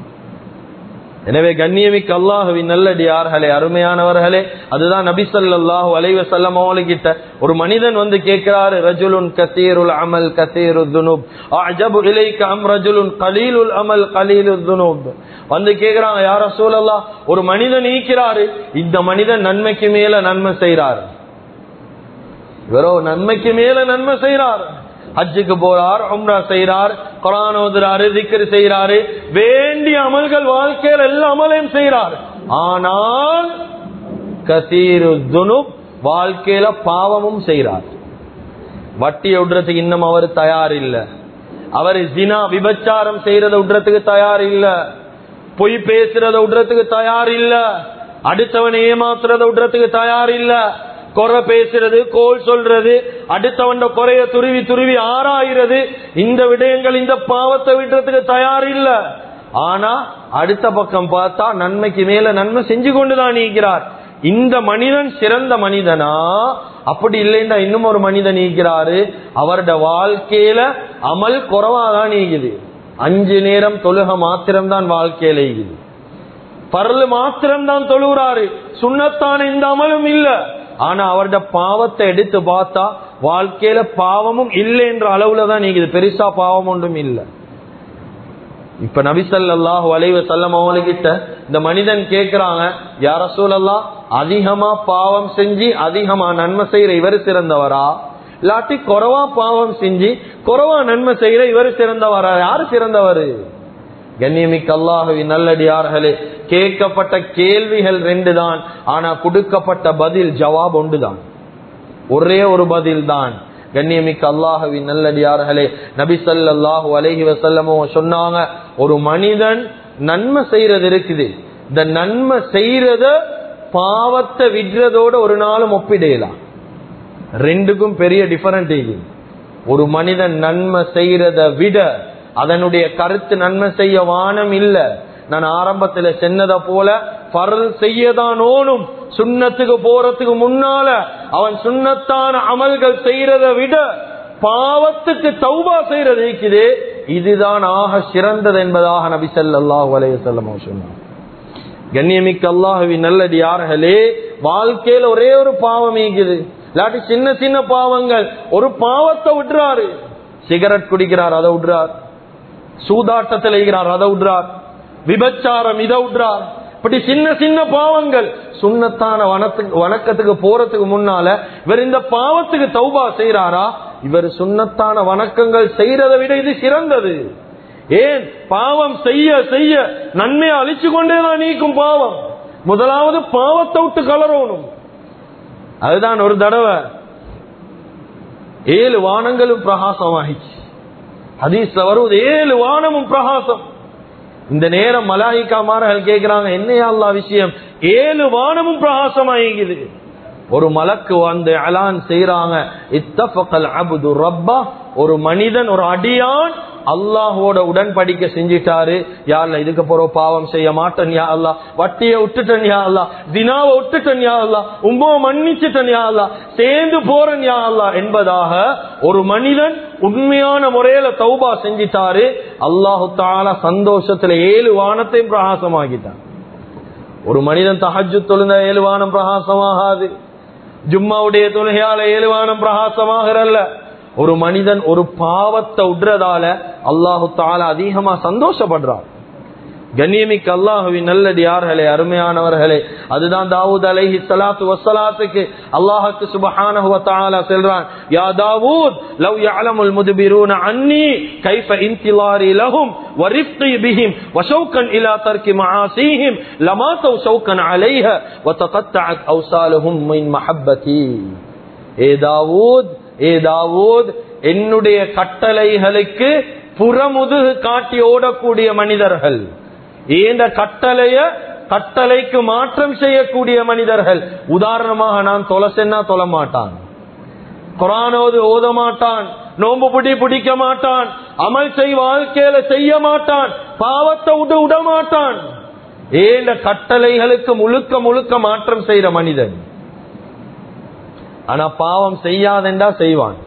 எனவே கண்ணியமிக்க அல்லாஹுவின் நல்லடியார்களே அருமையானவர்களே அதுதான் நபி ஸல்லல்லாஹு அலைஹி வஸல்லம் அவங்ககிட்ட ஒரு மனிதன் வந்து கேட்கிறாரு ரஜுலுன் கசீருல் அமல் கசீரு துனுப் அஜபு இலைக்க அம் ரஜுலுன் கலீலுல் அமல் கலீலு துனுப் வந்து கேக்குறாங்க யார சூழல்லா ஒரு மனிதன் ஈக்கிறாரு இந்த மனிதன் நன்மைக்கு மேல நன்மை செய்யறாரு இவரோ நன்மைக்கு மேல நன்மை செய்யறாரு ஹஜ்ஜுக்கு போறார் உம்ரா செய்யறார் குரான் ஓதுறாரு திக்கர் செய்யறாரு வேண்டிய அமல்கள் வாழ்க்கையில் எல்லா அமலையும் செய்யறார் ஆனால் கசீரு துனுப் வாழ்க்கையில பாவமும் செய்யறார் வட்டியை விடுறதுக்கு இன்னும் அவர் தயார் இல்ல அவர் ஜினா விபச்சாரம் செய்யறத விடுறதுக்கு தயார் இல்ல பொய் பேசுறத விடுறதுக்கு தயார் இல்ல அடுத்தவனை ஏமாத்துறத விடுறதுக்கு தயார் இல்ல குறை பேசுறது கோல் சொல்றது அடுத்தவன் குறைய துருவி துருவி ஆராயிறது இந்த விடயங்கள் இந்த பாவத்தை விடுறதுக்கு தயார் இல்ல ஆனா அடுத்த பக்கம் பார்த்தா நன்மைக்கு மேல நன்மை செஞ்சு கொண்டுதான் நீக்கிறார் இந்த மனிதன் சிறந்த மனிதனா அப்படி இல்லைன்னா இன்னும் ஒரு மனிதன் நீக்கிறாரு அவரோட வாழ்க்கையில அமல் குறவாதான் நீக்குது அஞ்சு நேரம் தொழுக மாத்திரம்தான் வாழ்க்கையில இருக்குது பரல் மாத்திரம்தான் தொழுகிறாரு சுண்ணத்தான இந்த அமலும் இல்ல ஆனா அவரோட பாவத்தை எடுத்து பார்த்தா வாழ்க்கையில பாவமும் இல்லை என்ற அளவுல தான் நீக்குது பெருசா பாவம் ஒன்றும் இல்லை இப்ப நபிசல்லாஹு அலைவ செல்லம் அவங்ககிட்ட இந்த மனிதன் கேக்குறாங்க யார சூழல்லா அதிகமா பாவம் செஞ்சு அதிகமா நன்மை செய்யற இவர் சிறந்தவரா இல்லாட்டி குறவா பாவம் செஞ்சு குறவா நன்மை செய்யற இவர் சிறந்தவரா யாரு சிறந்தவர் கண்ணியமிக்க அல்லாஹுவி நல்லடியார்களே கேட்கப்பட்ட கேள்விகள் ரெண்டு தான் ஆனா கொடுக்கப்பட்ட பதில் ஜவாப் ஒன்றுதான் ஒரே ஒரு பதில் தான் கண்ணியமிக்க அல்லாஹுவின் நல்லடியார்களே நபி சல்லாஹூ அலஹி வசல்லமோ சொன்னாங்க ஒரு மனிதன் நன்மை செய்யறது இருக்குது இந்த நன்மை செய்யறத பாவத்தை விடுறதோட ஒரு நாளும் ஒப்பிடலாம் ரெண்டுக்கும் பெரிய டிஃபரண்ட் ஒரு மனிதன் நன்மை செய்யறத விட அதனுடைய கருத்து நன்மை செய்ய வானம் இல்ல நான் ஆரம்பத்துல சென்னதை போல பரல் செய்யதான் ஓனும் சுண்ணத்துக்கு போறதுக்கு முன்னால அவன் சுண்ணத்தான அமல்கள் செய்யறதை விட பாவத்துக்கு தௌபா செய்யறது இருக்குது இதுதான் ஆக சிறந்தது என்பதாக நபி ஸல்லல்லாஹு அலைஹி வஸல்லம் சொன்னார் கண்ணியமிக்க அல்லாஹுவின் நல்லது யார்களே வாழ்க்கையில ஒரே ஒரு பாவம் இருக்குது இல்லாட்டி சின்ன சின்ன பாவங்கள் ஒரு பாவத்தை விட்டுறாரு சிகரெட் குடிக்கிறார் அதை விடுறார் சூதாட்டத்தில் இருக்கிறார் அதை விடுறார் விபச்சாரம் இதை விடுறார் இப்படி சின்ன சின்ன பாவங்கள் சுண்ணத்தான வனத்துக்கு வணக்கத்துக்கு போறதுக்கு முன்னால இவர் இந்த பாவத்துக்கு தௌபா செய்யறாரா இவர் சுண்ணத்தான வணக்கங்கள் செய்யறதை விட இது சிறந்தது ஏன் பாவம் செய்ய செய்ய நன்மையை அழிச்சு கொண்டேதான் நீக்கும் பாவம் முதலாவது பாவத்தை விட்டு கலரணும் அதுதான் ஒரு தடவை ஏழு வானங்களும் பிரகாசமாகிச்சு ஹதீஸ்ல வருவது ஏழு வானமும் பிரகாசம் இந்த நேரம் மலாயிக்காமார்கள் கேட்கிறாங்க என்னையா அல்லா விஷயம் ஏழு வானமும் பிரகாசமாகிக்குது ஒரு மலக்கு வந்து அலான் செய்யறாங்க இத்தபக்கல் அபுது ரப்பா ஒரு மனிதன் ஒரு அடியான் அல்லாஹோட உடன்படிக்க செஞ்சிட்டாரு யாருல இதுக்கு போறோம் பாவம் செய்ய மாட்டேன் யா அல்லா வட்டிய விட்டுட்டேன் யா அல்லா தினாவை விட்டுட்டேன் யா அல்லா உம்போ மன்னிச்சுட்டேன் யா அல்லா சேர்ந்து போறேன் யா அல்லா என்பதாக ஒரு மனிதன் உண்மையான முறையில தௌபா செஞ்சிட்டாரு அல்லாஹு தாலா சந்தோஷத்துல ஏழு வானத்தையும் பிரகாசமாக்கிட்டான் ஒரு மனிதன் தஹஜு தொழுந்த ஏழு வானம் பிரகாசமாகாது ஜும்மாவுடைய தொழுகையால ஏழு வானம் பிரகாசமாகிறல்ல ஒரு மனிதன் ஒரு பாவத்தை விடுறதால அல்லாஹு தாலா அதிகமா சந்தோஷப்படுறான் கண்ணியமிக்க அல்லாஹுவின் நல்லடியார்களே அருமையானவர்களே அதுதான் தாவூத் அலைஹி ஸலாத்து வஸ்ஸலாத்துக்கு அல்லாஹ்வுக்கு சுப்ஹானஹு வ தஆலா சொல்றான் யா தாவூத் லவ் يعلمul முதுபிரூன அன்னி கைஃப இன்திலாரி லஹும் வ ரிஃப்கி பிஹிம் வ ஷௌகன் இலா தர்கி மஆசிஹிம் லமாத்து ஷௌகன் அலைஹா வ தகத்தஅத் அவ்சாலுஹும் மின் மஹப்பதி ஏ தாவூத் ஏ தாவூத் என்னுடைய கட்டளைகளுக்கு புறமுதுகு காட்டி ஓடக்கூடிய மனிதர்கள் இந்த கட்டளைய கட்டளைக்கு மாற்றம் செய்யக்கூடிய மனிதர்கள் உதாரணமாக நான் தொலைசென்னா தொல மாட்டான் குரானோது ஓத மாட்டான் நோம்பு பிடி பிடிக்க மாட்டான் அமல் செய் வாழ்க்கையில செய்ய மாட்டான் பாவத்தை விட்டு விட மாட்டான் ஏந்த கட்டளைகளுக்கு முழுக்க முழுக்க மாற்றம் செய்யற மனிதன் ஆனா பாவம் செய்யாதென்றா செய்வான்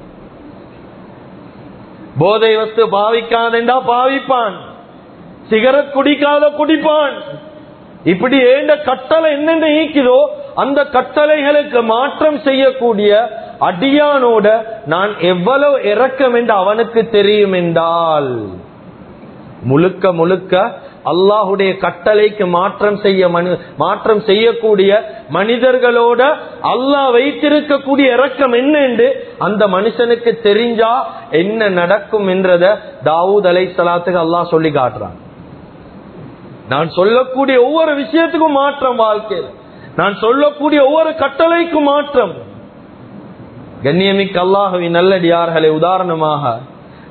போதை வஸ்து பாவிக்காதென்றா பாவிப்பான் சிகரெட் குடிக்காத குடிப்பான் இப்படி ஏண்ட கட்டளை என்னென்ன ஈக்குதோ அந்த கட்டளைகளுக்கு மாற்றம் செய்யக்கூடிய அடியானோட நான் எவ்வளவு இறக்கம் என்று அவனுக்கு தெரியும் என்றால் முழுக்க முழுக்க அல்லாஹுடைய கட்டளைக்கு மாற்றம் செய்ய மனு மாற்றம் செய்யக்கூடிய மனிதர்களோட அல்லாஹ் வைத்திருக்கக்கூடிய இறக்கம் என்ன என்று அந்த மனுஷனுக்கு தெரிஞ்சா என்ன நடக்கும் என்றத தாவூத் அலை சலாத்துக்கு அல்லாஹ் சொல்லி காட்டுறான் நான் சொல்லக்கூடிய ஒவ்வொரு விஷயத்துக்கும் மாற்றம் வாழ்க்கையில் நான் சொல்லக்கூடிய ஒவ்வொரு கட்டளைக்கும் மாற்றம் கண்ணியமிக்க அல்லாஹுவின் நல்லடியார்களை உதாரணமாக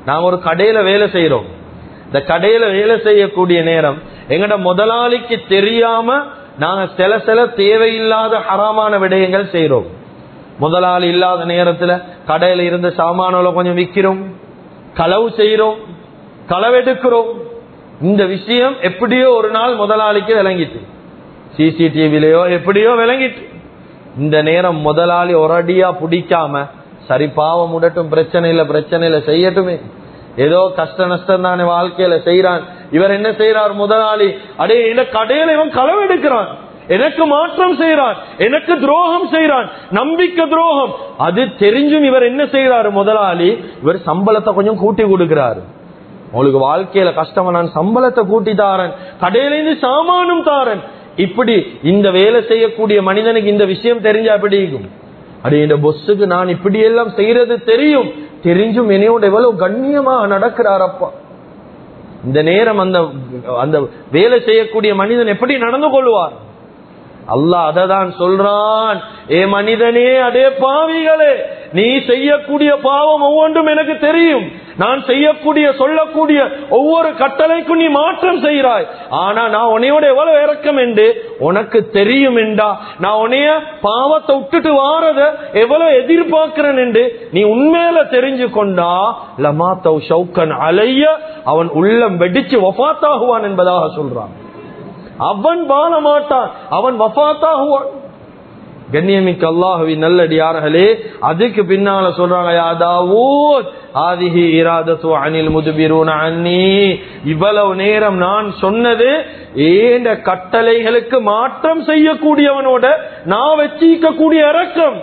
நாங்க ஒரு கடையில வேலை செய்யறோம் இந்த கடையில வேலை செய்யக்கூடிய நேரம் எங்கட முதலாளிக்கு தெரியாம நாங்க சில சில தேவையில்லாத ஹராமான விடயங்கள் செய்யறோம் முதலாளி இல்லாத நேரத்துல கடையில இருந்த சாமான்களை கொஞ்சம் விக்கிறோம் களவு செய்யறோம் களவெடுக்கிறோம் இந்த விஷயம் எப்படியோ ஒரு நாள் முதலாளிக்கு விளங்கிட்டு சிசிடிவிலையோ எப்படியோ விளங்கிட்டு இந்த நேரம் முதலாளி ஒரடியா பிடிக்காம சரி பாவம் முடட்டும் பிரச்சனை இல்ல பிரச்சனை இல்ல செய்யட்டுமே ஏதோ கஷ்ட நஷ்டம் தானே வாழ்க்கையில செய்யறான் இவர் என்ன செய்யறார் முதலாளி அடே இந்த கடையில இவன் களவெடுக்கிறான் எனக்கு மாற்றம் செய்யறான் எனக்கு துரோகம் செய்யறான் நம்பிக்கை துரோகம் அது தெரிஞ்சும் இவர் என்ன செய்யறாரு முதலாளி இவர் சம்பளத்தை கொஞ்சம் கூட்டி கொடுக்கிறாரு உங்களுக்கு வாழ்க்கையில கஷ்டமா நான் சம்பளத்தை கூட்டி தாரன் கடையிலேருந்து சாமானும் தாரன் இப்படி இந்த வேலை செய்யக்கூடிய மனிதனுக்கு இந்த விஷயம் தெரிஞ்சா எப்படி இருக்கும் அடி இந்த பொஸ்ஸுக்கு நான் இப்படி எல்லாம் செய்யறது தெரியும் தெரிஞ்சும் என்னையோட எவ்வளவு கண்ணியமா நடக்கிறாரப்பா இந்த நேரம் அந்த அந்த வேலை செய்யக்கூடிய மனிதன் எப்படி நடந்து கொள்வார் அல்லாஹ் அததான் சொல்றான் ஏ மனிதனே அதே பாவிகளே நீ செய்யக்கூடிய பாவம் ஒவ்வொன்றும் எனக்கு தெரியும் நான் செய்யக்கூடிய சொல்லக்கூடிய ஒவ்வொரு கட்டளைக்கும் நீ மாற்றம் செய்கிறாய் ஆனா நான் உன்னையோட எவ்வளவு இறக்கம் என்று உனக்கு தெரியும் என்றா நான் உன்னைய பாவத்தை விட்டுட்டு வாரத எவ்வளவு எதிர்பார்க்கிறேன் என்று நீ உண்மையில தெரிஞ்சு கொண்டா லமா தௌ ஷவுக்கன் அலைய அவன் உள்ளம் வெடிச்சு வஃத்தாகுவான் என்பதாக சொல்றான் அவன் வாழ மாட்டான் அவன் வஃத்தாகுவான் கண்ணியமிக்க அல்லாஹுவி நல்லடியார்களே அதுக்கு பின்னால சொல்றாங்க யாதாவூத் ஆதிஹி இராதத்து அனில் முதுபிரூன அன்னி இவ்வளவு நேரம் நான் சொன்னது ஏண்ட கட்டளைகளுக்கு மாற்றம் செய்யக்கூடியவனோட நான் வச்சிக்கக்கூடிய இறக்கம்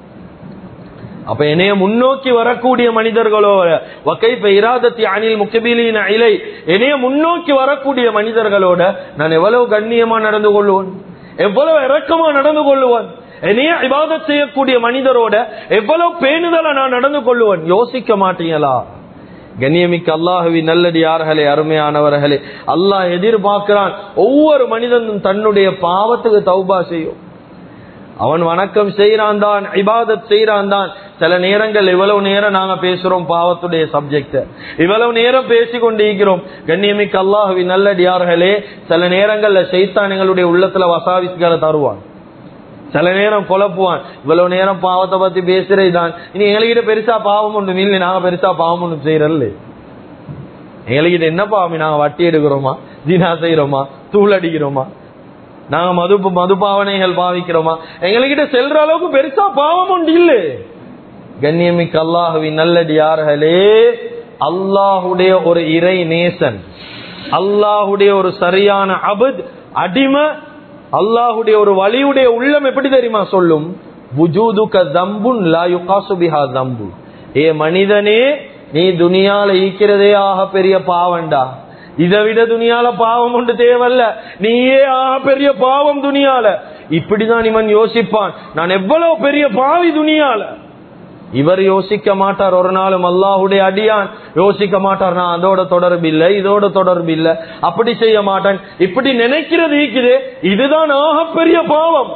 அப்ப என்னைய முன்னோக்கி வரக்கூடிய மனிதர்களோட வகைப்ப இராதத்தி அணில் முக்கபிலின் இலை என்னைய முன்னோக்கி வரக்கூடிய மனிதர்களோட நான் எவ்வளவு கண்ணியமா நடந்து கொள்ளுவேன் எவ்வளவு இறக்கமா நடந்து கொள்ளுவேன் என்னைய இபாதத் செய்யக்கூடிய மனிதரோட எவ்வளவு பேணுதலா நான் நடந்து கொள்ளுவேன் யோசிக்க மாட்டீங்களா கண்ணியமிக்க அல்லாஹுவி நல்லடியார்களே அருமையானவர்களே அல்லாஹ் எதிர்பார்க்கிறான் ஒவ்வொரு மனிதனும் தன்னுடைய பாவத்துக்கு தௌபா செய்யும் அவன் வணக்கம் செய்யறான் தான் இபாதத் செய்யறான் தான் சில நேரங்கள் இவ்வளவு நேரம் நாங்க பேசுறோம் பாவத்துடைய சப்ஜெக்ட் இவ்வளவு நேரம் பேசி கொண்டிருக்கிறோம் கண்ணியமிக்க அல்லாஹுவி நல்லடியார்களே சில நேரங்கள்ல செய்தான் எங்களுடைய உள்ளத்துல வசாவிஸ்களை தருவான் சில நேரம் குழப்புவான் இவ்வளவு நேரம் பாவத்தை பத்தி பேசுறது தான் இனி எங்ககிட்ட பெருசா பாவம் ஒன்றும் இல்லை நாங்க பெருசா பாவம் ஒன்றும் செய்யறல்ல எங்ககிட்ட என்ன பாவம் நாங்க வட்டி எடுக்கிறோமா ஜினா செய்யறோமா தூள் அடிக்கிறோமா நாங்க மது மதுபாவனைகள் பாவிக்கிறோமா எங்ககிட்ட செல்ற அளவுக்கு பெருசா பாவம் ஒன்று இல்லை கண்ணியமிக்க அல்லாஹுவின் நல்லடியார்களே அல்லாஹுடைய ஒரு இறை நேசன் அல்லாஹுடைய ஒரு சரியான அபுத் அடிமை அல்லாஹுடைய ஒரு வலியுடைய உள்ளம் எப்படி தெரியுமா சொல்லும் புஜூதுக தம்புன் லா யுகாசு பிஹா தம்பு ஏ மனிதனே நீ துனியால ஈக்கிறதே ஆக பெரிய பாவண்டா இதை விட துணியால பாவம் ஒன்று தேவல்ல நீயே ஆக பெரிய பாவம் துணியால இப்படிதான் இவன் யோசிப்பான் நான் எவ்வளவு பெரிய பாவி துணியால இவர் யோசிக்க மாட்டார் ஒரு நாளும் அல்லாஹுடைய அடியான் யோசிக்க மாட்டார் நான் அதோட தொடர்பு இல்லை இதோட தொடர்பு இல்லை அப்படி செய்ய மாட்டேன் இப்படி நினைக்கிறது இருக்குது இதுதான் ஆக பெரிய பாவம்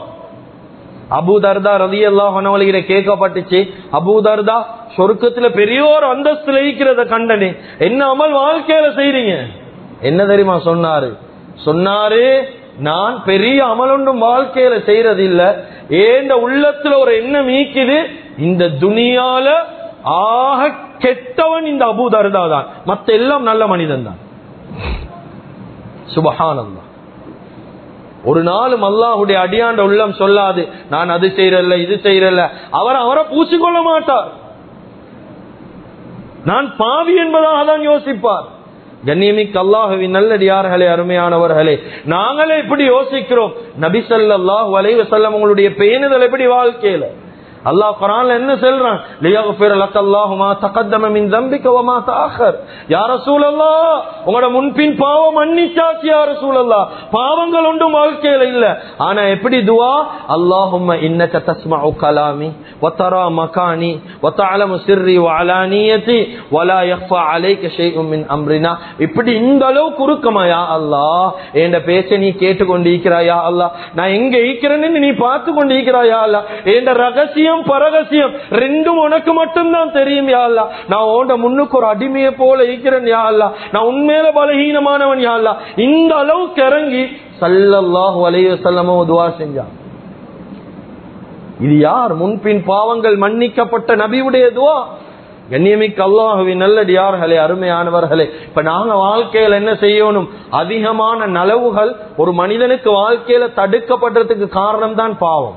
அபூதர்தா ரதி அல்லாஹ் கேட்கப்பட்டுச்சு அபூதர்தா சொர்க்கத்துல பெரிய ஒரு அந்தஸ்துல இருக்கிறத கண்டனே என்ன அமல் வாழ்க்கையில செய்றீங்க என்ன தெரியுமா சொன்னாரு சொன்னாரு நான் பெரிய அமல் ஒன்றும் வாழ்க்கையில செய்யறது இல்ல ஏண்ட உள்ளத்துல ஒரு எண்ணம் மீக்குது இந்த துனியால ஆக கெட்டவன் இந்த அபூதர்தா தான் மத்த எல்லாம் நல்ல மனிதன் தான் சுபஹானந்தா ஒரு நாளும் அல்லாஹுடைய அடியாண்ட உள்ளம் சொல்லாது நான் அது செய்யறல்ல இது செய்யறல்ல அவர் அவரை பூச்சிக்கொள்ள மாட்டார் நான் பாவி என்பதாக தான் யோசிப்பார் கண்ணியமிக்கு அல்லாஹுவின் நல்லடியார்களே அருமையானவர்களே நாங்களே இப்படி யோசிக்கிறோம் நபிசல்லாஹு அலைவசல்லம் உங்களுடைய பேணுதல் எப்படி வாழ்க்கையில அல்லாஹ் குரான்ல என்ன சொல்றான் லியக்ஃபிர் லக்கல்லாஹு மா தகத்தம மின் தம்பிக வ மா தஅخر யா ரசூலல்லாஹ் உங்களோட முன்பின் பாவம் மன்னிச்சாச்சு யா ரசூலல்லாஹ் பாவங்கள் ஒன்றும் வாழ்க்கையில இல்ல ஆனா எப்படி துஆ அல்லாஹும்ம இன்னக தஸ்மஉ கலாமி வ தரா மகானி வ தஅலமு சிர்ரி வ அலானியதி வ லா யக்ஃபா அலைக ஷைஉம் மின் அம்ரினா இப்படி இந்த அளவு குறுக்கமா யா அல்லாஹ் என்ற பேச்சை நீ கேட்டுக்கொண்டிருக்கிறாய் யா அல்லாஹ் நான் எங்க இருக்கிறேன்னு நீ பார்த்து கொண்டிருக்கிறாய் யா அல்லாஹ் என்ற ரகசியம் ரகசியம் பரகசியம் ரெண்டும் உனக்கு மட்டும்தான் தெரியும் யா அல்லா நான் உன்ட முன்னுக்கு ஒரு அடிமையை போல இருக்கிறேன் யா அல்லா நான் உண்மையில பலகீனமானவன் யா அல்லா இந்த அளவுக்கு இறங்கி சல்லல்லாஹு அலைஹி வஸல்லமோ துவா செஞ்சான் இது யார் முன்பின் பாவங்கள் மன்னிக்கப்பட்ட நபியுடைய துவா கண்ணியமிக்க அல்லாஹுவின் நல்லடியார்களே அருமையானவர்களே இப்ப நாங்க வாழ்க்கையில என்ன செய்யணும் அதிகமான நலவுகள் ஒரு மனிதனுக்கு வாழ்க்கையில தடுக்கப்படுறதுக்கு காரணம் தான் பாவம்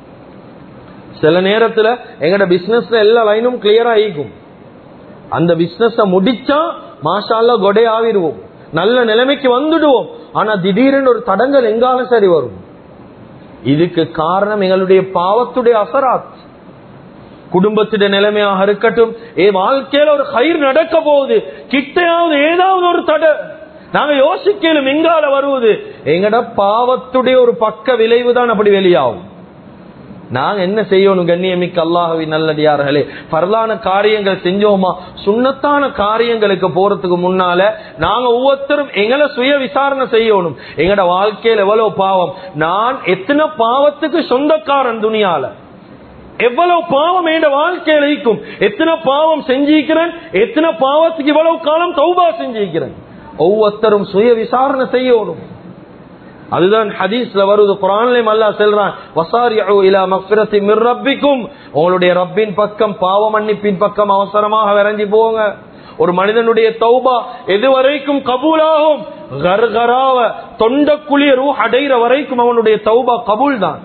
சில நேரத்துல எங்கட பிசினஸ்ல எல்லா லைனும் கிளியரா ஆயிக்கும் அந்த பிசினஸ் முடிச்சா மாஷால்லா கொடை ஆவிடுவோம் நல்ல நிலைமைக்கு வந்துடுவோம் ஆனா திடீரென்று ஒரு தடங்கள் எங்கால சரி வரும் இதுக்கு காரணம் எங்களுடைய பாவத்துடைய அசராத் குடும்பத்துடைய நிலைமையாக இருக்கட்டும் ஏ வாழ்க்கையில ஒரு கயிறு நடக்க போகுது கிட்டையாவது ஏதாவது ஒரு தடை நாங்க யோசிக்கலும் எங்கால வருவது எங்கட பாவத்துடைய ஒரு பக்க விளைவு தான் அப்படி வெளியாகும் நாங்க என்ன செய்யணும் கண்ணியமிக்க அல்லாஹவி நல்லடியார்களே பரலான காரியங்கள் செஞ்சோமா சுண்ணத்தான காரியங்களுக்கு போறதுக்கு முன்னால நாங்க ஒவ்வொருத்தரும் எங்களை சுய விசாரணை செய்யணும் எங்கட வாழ்க்கையில எவ்வளவு பாவம் நான் எத்தனை பாவத்துக்கு சொந்தக்காரன் துணியால எவ்வளவு பாவம் என் வாழ்க்கையில இருக்கும் எத்தனை பாவம் செஞ்சிருக்கிறேன் எத்தனை பாவத்துக்கு இவ்வளவு காலம் தௌபா செஞ்சிருக்கிறேன் ஒவ்வொருத்தரும் சுய விசாரணை செய்யணும் அதுதான் ஹதீஸ்ல வருது குரான்லயும் அல்லாஹ் செல்றான் வசாரிஉ இலா மக்ஃபிரத்தி மிர் ரப்பிக்கும் உங்களுடைய ரப்பின் பக்கம் பாவ மன்னிப்பின் பக்கம் அவசரமாக விரைஞ்சி போங்க ஒரு மனிதனுடைய தௌபா எது வரைக்கும் கபூலாகும் கர்கராவ தொண்டக்குழிய ரூ அடைகிற வரைக்கும் அவனுடைய தௌபா கபூல் தான்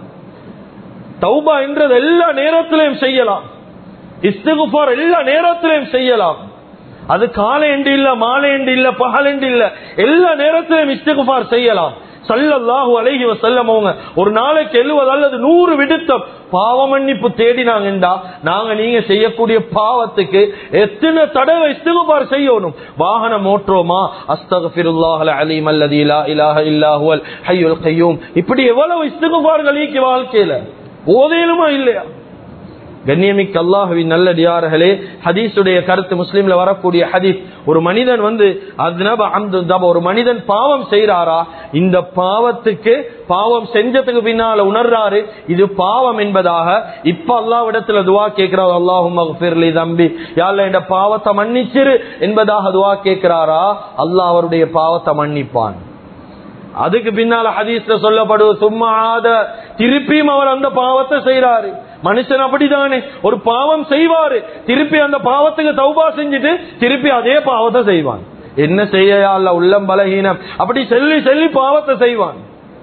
தௌபா என்றது எல்லா நேரத்திலையும் செய்யலாம் இஸ்திகுஃபார் எல்லா நேரத்திலையும் செய்யலாம் அது காலை எண்டு இல்ல மாலை எண்டு இல்ல பகல் எண்டு இல்ல எல்லா நேரத்திலையும் இஸ்திகுஃபார் செய்யலாம் சல்லல்லாஹு அலைஹி வஸல்லம் அவங்க ஒரு நாளைக்கு எழுவது அல்லது நூறு விடுத்தம் பாவ மன்னிப்பு தேடினாங்கண்டா நாங்க நீங்க செய்யக்கூடிய பாவத்துக்கு எத்தனை தடவை இஸ்திகுபார் செய்யணும் வாகனம் ஓட்டுறோமா அஸ்தகஃபிருல்லாஹ் அலீம் அல்லதி லா இலாஹ இல்லா ஹுவல் ஹய்யுல் கய்யூம் இப்படி எவ்வளவு இஸ்திகுபார்கள் ஈக்கி வாழ்க்கையில போதேனுமா இல்லையா கண்ணியமிக்க அல்லாஹுவின் நல்லடியார்களே ஹதீஸுடைய கருத்து முஸ்லீம்ல வரக்கூடிய ஹதீஸ் ஒரு மனிதன் வந்து அத்னப அம்து தப ஒரு மனிதன் பாவம் செய்யறாரா இந்த பாவத்துக்கு பாவம் செஞ்சதுக்கு பின்னால உணர்றாரு இது பாவம் என்பதாக இப்ப அல்லாவிடத்துல துவா கேட்கிறார் அல்லாஹும் மகஃபிர்லி தம்பி யாழ்ல இந்த பாவத்தை மன்னிச்சிரு என்பதாக துவா கேட்கிறாரா அல்லாஹ் அவருடைய பாவத்தை மன்னிப்பான் அதுக்கு பின்னால ஹதீஸ்ல சொல்லப்படுவது சும்மா ஆத திருப்பியும் அவர் அந்த பாவத்தை செய்யறாரு மனுஷன் அப்படிதானே ஒரு பாவம் செய்வாரு திருப்பி அந்த பாவத்துக்கு தௌபா செஞ்சுட்டு திருப்பி அதே பாவத்தை செய்வான் என்ன செய்ய உள்ளம் பலகீனம் அப்படி செல்லி செல்லி பாவத்தை செய்வான்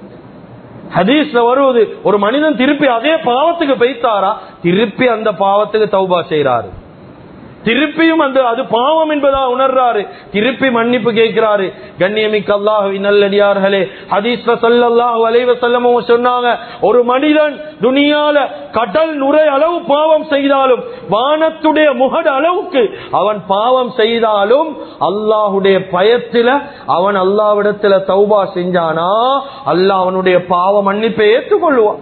ஹதீஸ்ல வருவது ஒரு மனிதன் திருப்பி அதே பாவத்துக்கு பெய்த்தாரா திருப்பி அந்த பாவத்துக்கு தௌபா செய்யறாரு திருப்பியும் அந்த அது பாவம் என்பதா உணர்றாரு திருப்பி மன்னிப்பு கேட்கிறாரு கண்ணியமிக்க அல்லாஹு நல்லடியார்களே ஹதீஸ்ல சல்லல்லாஹு அலைஹி வஸல்லம் சொன்னாங்க ஒரு மனிதன் துனியால கடல் நுரை அளவு பாவம் செய்தாலும் வானத்துடைய முகடு அளவுக்கு அவன் பாவம் செய்தாலும் அல்லாஹுடைய பயத்தில அவன் அல்லாவிடத்துல தௌபா செஞ்சானா அல்லாஹ் அவனுடைய பாவ மன்னிப்பை ஏற்றுக்கொள்வான்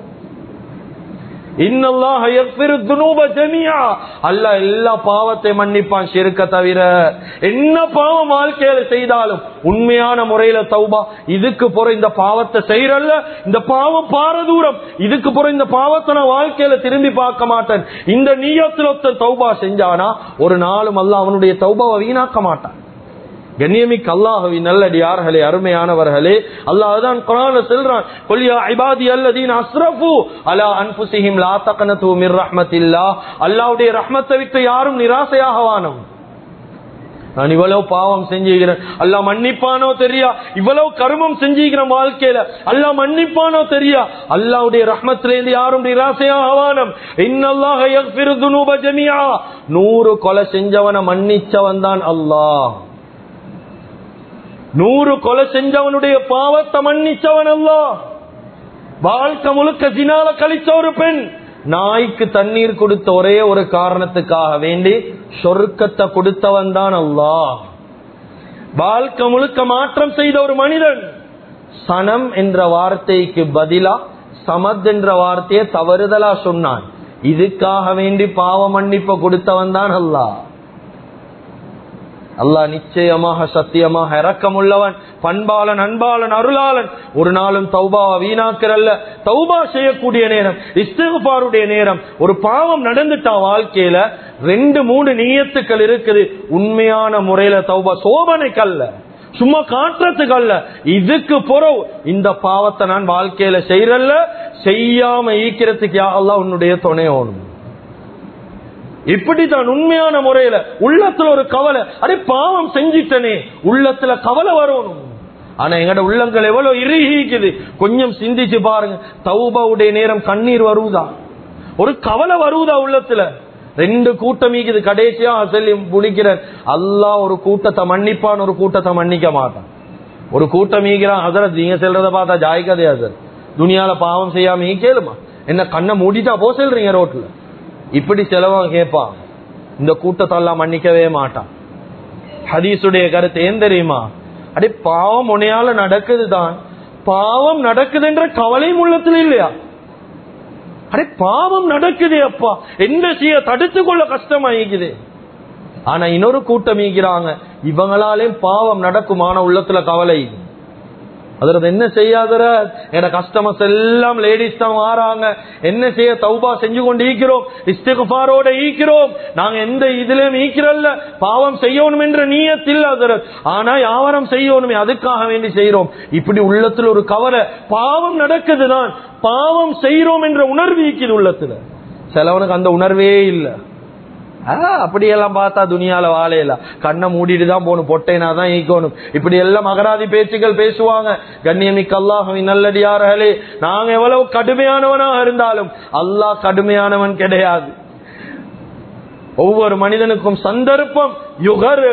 அல்ல எல்லா பாவத்தை மன்னிப்பான் சிறுக்க தவிர என்ன பாவம் வாழ்க்கையில செய்தாலும் உண்மையான முறையில தௌபா இதுக்கு போற இந்த பாவத்தை செய்யறல்ல இந்த பாவம் பார தூரம் இதுக்கு போற இந்த பாவத்தை நான் வாழ்க்கையில திரும்பி பார்க்க மாட்டேன் இந்த நீயத்துல தௌபா செஞ்சானா ஒரு நாளும் அல்ல அவனுடைய தௌபாவை வீணாக்க மாட்டான் கண்ணியமிக்க அல்லாஹவி நல்லடியார்களே அருமையானவர்களே அல்லாஹ்தான் குரான செல்றான் கொல்லியா ஐபாதி அல்லதீன் அஸ்ரஃபு அலா அன்புசிஹிம் லா தகனது மிர் ரஹ்மத்தில்லா அல்லாஹ்வுடைய ரஹ்மத்தை விட்டு யாரும் நிராசையாக வானம் நான் இவ்வளவு பாவம் செஞ்சுக்கிறேன் அல்லா மன்னிப்பானோ தெரியா இவ்வளவு கருமம் செஞ்சுக்கிறேன் வாழ்க்கையில அல்லா மன்னிப்பானோ தெரியா அல்லாவுடைய ரஹ்மத்திலேருந்து யாரும் நிராசையாக வானம் இன்னல்லாஹ் ஜமியா நூறு கொலை செஞ்சவனை மன்னிச்சவன் தான் அல்லாஹ் நூறு கொலை செஞ்சவனுடைய பாவத்தை மன்னிச்சவன் அல்ல வாழ்க்கை முழுக்க ஜினால கழிச்ச ஒரு பெண் நாய்க்கு தண்ணீர் கொடுத்த ஒரே ஒரு காரணத்துக்காக வேண்டி சொர்க்கத்தை கொடுத்தவன் தான் அல்லா வாழ்க்கை முழுக்க மாற்றம் செய்த ஒரு மனிதன் சனம் என்ற வார்த்தைக்கு பதிலா சமத் என்ற வார்த்தையை தவறுதலா சொன்னான் இதுக்காக வேண்டி பாவ மன்னிப்ப கொடுத்தவன் தான் அல்லா அல்லாஹ் நிச்சயமாக சத்தியமாக இரக்கமுள்ளவன் பண்பாளன் அன்பாளன் அருளாளன் ஒரு நாளும் தௌபாவை வீணாக்கிறல்ல தௌபா செய்யக்கூடிய நேரம் இஸ்திகுபாருடைய நேரம் ஒரு பாவம் நடந்துட்டா வாழ்க்கையில ரெண்டு மூணு நீயத்துக்கள் இருக்குது உண்மையான முறையில தௌபா சோபனைக்கல்ல சும்மா காட்டுறதுக்கு அல்ல இதுக்கு புறவு இந்த பாவத்தை நான் வாழ்க்கையில செய்யறல்ல செய்யாம ஈக்கிறதுக்கு யா அல்லாஹ் உன்னுடைய துணை ஓணும் இப்படித்தான் உண்மையான முறையில உள்ளத்துல ஒரு கவலை அடே பாவம் செஞ்சிட்டனே உள்ளத்துல கவலை வரணும் ஆனா எங்கட உள்ளங்கள் எவ்வளவு இறுகிக்குது கொஞ்சம் சிந்திச்சு பாருங்க தௌபாவுடைய நேரம் கண்ணீர் வருவதா ஒரு கவலை வருவதா உள்ளத்துல ரெண்டு கூட்டம் ஈக்குது கடைசியா சொல்லி முடிக்கிறேன் அல்லாஹ் ஒரு கூட்டத்தை மன்னிப்பான் ஒரு கூட்டத்தை மன்னிக்க மாட்டான் ஒரு கூட்டம் ஈக்கிறான் ஹசரத் நீங்க செல்றத பார்த்தா ஜாய்க்கதே ஹசரத் துனியால பாவம் செய்யாம ஈக்கேலுமா என்ன கண்ணை மூடிட்டா போ செல்றீங்க ரோட்ல இப்படி செலவன் கேட்பான் இந்த கூட்டத்தை எல்லாம் மன்னிக்கவே மாட்டான் ஹதீஸுடைய கருத்து ஏன் தெரியுமா அடே பாவம் உனையால நடக்குதுதான் பாவம் நடக்குதுன்ற கவலையும் உள்ளத்துல இல்லையா அடே பாவம் நடக்குது அப்பா என்ன செய்ய தடுத்து கொள்ள கஷ்டமாயிக்குது ஆனா இன்னொரு கூட்டம் ஈக்கிறாங்க இவங்களாலே பாவம் நடக்குமான உள்ளத்துல கவலை அதற்கு என்ன செய்யாதர என கஸ்டமர்ஸ் எல்லாம் லேடிஸ் தான் மாறாங்க என்ன செய்ய தௌபா செஞ்சு கொண்டு ஈக்கிறோம் இஸ்திகுபாரோட ஈக்கிறோம் நாங்க எந்த இதுலயும் ஈக்கிறல்ல பாவம் செய்யணும் என்ற நீயத்தில் அதர் ஆனா யாவரம் செய்யணுமே அதுக்காக வேண்டி செய்யறோம் இப்படி உள்ளத்துல ஒரு கவலை பாவம் நடக்குதுதான் பாவம் செய்யறோம் என்ற உணர்வு ஈக்குது உள்ளத்துல சிலவனுக்கு அந்த உணர்வே இல்லை அப்படியெல்லாம் பார்த்தா துணியால வாழையில கண்ணை மூடிட்டு தான் போகணும் பொட்டைனா தான் ஈக்கணும் இப்படி எல்லாம் மகராதி பேச்சுகள் பேசுவாங்க கண்ணியமிக்க அல்லாஹின் நல்லடியார்களே நாங்க எவ்வளவு கடுமையானவனாக இருந்தாலும் அல்லாஹ் கடுமையானவன் கிடையாது ஒவ்வொரு மனிதனுக்கும் சந்தர்ப்பம் யுகர்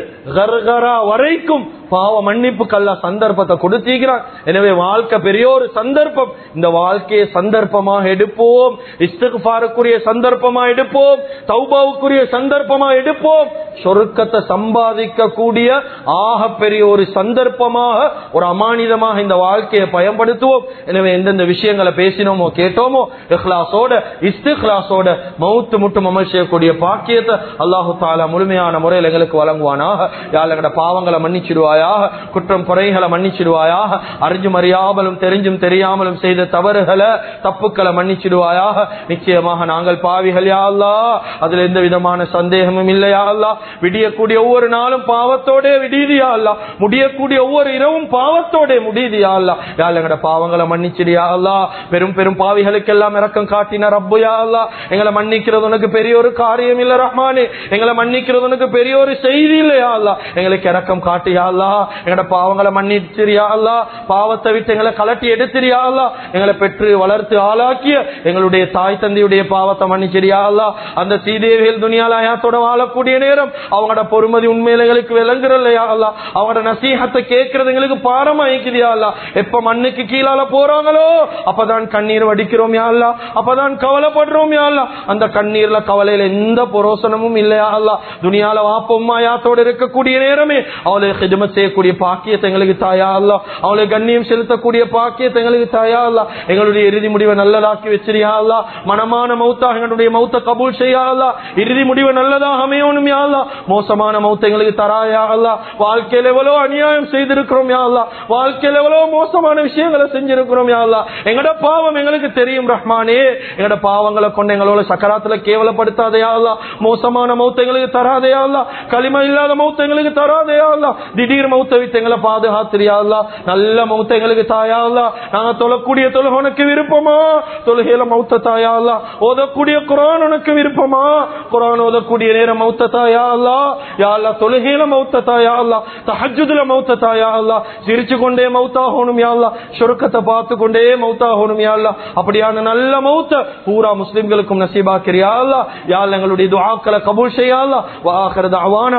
வரைக்கும் பாவ மன்னிப்புக்கு அல்ல சந்தர்ப்பத்தை கொடுத்திருக்கிறான் எனவே வாழ்க்கை பெரிய ஒரு சந்தர்ப்பம் இந்த வாழ்க்கையை சந்தர்ப்பமாக எடுப்போம் இஸ்திகுபாருக்குரிய சந்தர்ப்பமா எடுப்போம் தௌபாவுக்குரிய சந்தர்ப்பமா எடுப்போம் சொருக்கத்தை சம்பாதிக்க கூடிய ஆக பெரிய ஒரு சந்தர்ப்பமாக ஒரு அமானிதமாக இந்த வாழ்க்கையை பயன்படுத்துவோம் எனவே எந்தெந்த விஷயங்களை பேசினோமோ கேட்டோமோ இஹ்லாசோட இஸ்திஹ்லாசோட மவுத்து முட்டும் அமல் செய்யக்கூடிய பாக்கியத்தை அல்லாஹு தாலா முழுமையான முறையில் எங்களுக்கு வழங்குவானாக யாழ் எங்கட பாவங்களை மன்னிச்சிடுவாயாக குற்றம் குறைகளை மன்னிச்சிடுவாயாக அறிஞ்சும் அறியாமலும் தெரிஞ்சும் தெரியாமலும் செய்த தவறுகளை தப்புக்களை மன்னிச்சிடுவாயாக நிச்சயமாக நாங்கள் பாவிகள் யா அல்லா அதுல எந்த விதமான சந்தேகமும் இல்லையா அல்லா விடியக்கூடிய ஒவ்வொரு நாளும் பாவத்தோட விடியதியா அல்லா முடியக்கூடிய ஒவ்வொரு இரவும் பாவத்தோட முடியுதியா அல்லா யாழ் எங்கட பாவங்களை மன்னிச்சிடியா அல்லா பெரும் பெரும் பாவிகளுக்கெல்லாம் இறக்கம் காட்டின ரப்புயா அல்லா எங்களை மன்னிக்கிறது உனக்கு பெரிய ஒரு காரியம் இல்ல ரஹ்மானே எங்களை மன்னிக்கிறது உனக்கு பெரிய ஒரு செய்தி இல்லையா அல்லா எங்களுக்கு இறக்கம் காட்டியா அல்லா எங்கட பாவங்களை மன்னிச்சிரியா அல்லா பாவத்தை விட்டு எங்களை கலட்டி எடுத்திரியா அல்லா எங்களை பெற்று வளர்த்து ஆளாக்கிய எங்களுடைய தாய் தந்தையுடைய பாவத்தை மன்னிச்சிரியா அல்லா அந்த சீதேவியல் துணியாலயத்தோட வாழக்கூடிய நேரம் அவங்களோட பொறுமதி உண்மையில எங்களுக்கு விளங்குறல்லையா அல்லா அவங்களோட நசீகத்தை கேட்கறது எங்களுக்கு பாரமா இருக்குதியா அல்லா எப்ப மண்ணுக்கு கீழால போறாங்களோ அப்பதான் கண்ணீர் வடிக்கிறோம் யா அல்லா அப்பதான் கவலைப்படுறோம் யா அல்லா அந்த கண்ணீர்ல கவலையில எந்த புரோசனமும் இல்லையா அல்லா துணியால வாப்பம்மா யாத்தோட இருக்கக்கூடிய நேரமே அவளை ஹிதமத் செய்யக்கூடிய பாக்கியத்தை எங்களுக்கு தாயா அல்லா அவளை கண்ணியம் செலுத்தக்கூடிய பாக்கியத்தை எங்களுக்கு தாயா அல்லா எங்களுடைய இறுதி முடிவை நல்லதாக்கி வச்சிரியா அல்லா மனமான மௌத்தா எங்களுடைய மௌத்த கபூல் செய்யா அல்லா இறுதி முடிவை நல்லதாக அமையணும் யா அல்லா மோசமான மௌத்த எங்களுக்கு தராயா அல்லா வாழ்க்கையில எவ்வளவு அநியாயம் செய்திருக்கிறோம் யா அல்லா வாழ்க்கையில எவ்வளவு மோசமான விஷயங்களை செஞ்சிருக்கிறோம் யா அல்லா எங்கட பாவம் எங்களுக்கு தெரியும் ரஹ்மானே எங்கட பாவங்களை கொண்டு எங்களோட சக்கராத்துல கேவலப்படுத்தாதையா அல்லா மோசமான மௌத்த எங்களுக்கு தராதையா அல்லா களிம இல்லாத மௌத்த எங்களுக்கு தராதையா அல்லா திடீர் மௌத்த விட்டு எங்களை பாதுகாத்திரியா அல்லா நல்ல மௌத்த எங்களுக்கு தாயா அல்லா நாங்க தொழக்கூடிய தொழுக உனக்கு விருப்பமா தொழுகையில மௌத்த தாயா அல்லா ஓதக்கூடிய குரான் உனக்கு விருப்பமா குரான் ஓதக்கூடிய நேரம் மௌத்த தாயா அல்லா யா அல்லா தொழுகையில மௌத்த தாயா அல்லா தஹஜுதுல மௌத்த தாயா அல்லா சிரிச்சு கொண்டே மௌத்தாகணும் யா அல்லா சொருக்கத்தை பார்த்து கொண்டே மௌத்தாகணும் யா அல்லா அப்படியான நல்ல மௌத்த பூரா முஸ்லிம்களுக்கும் நசீபாக்கிறியா அல்லா யா அல்லா எங்களுடைய துஆக்களை கபூல் செய்யா அல்லா வாஹிர தஅவானா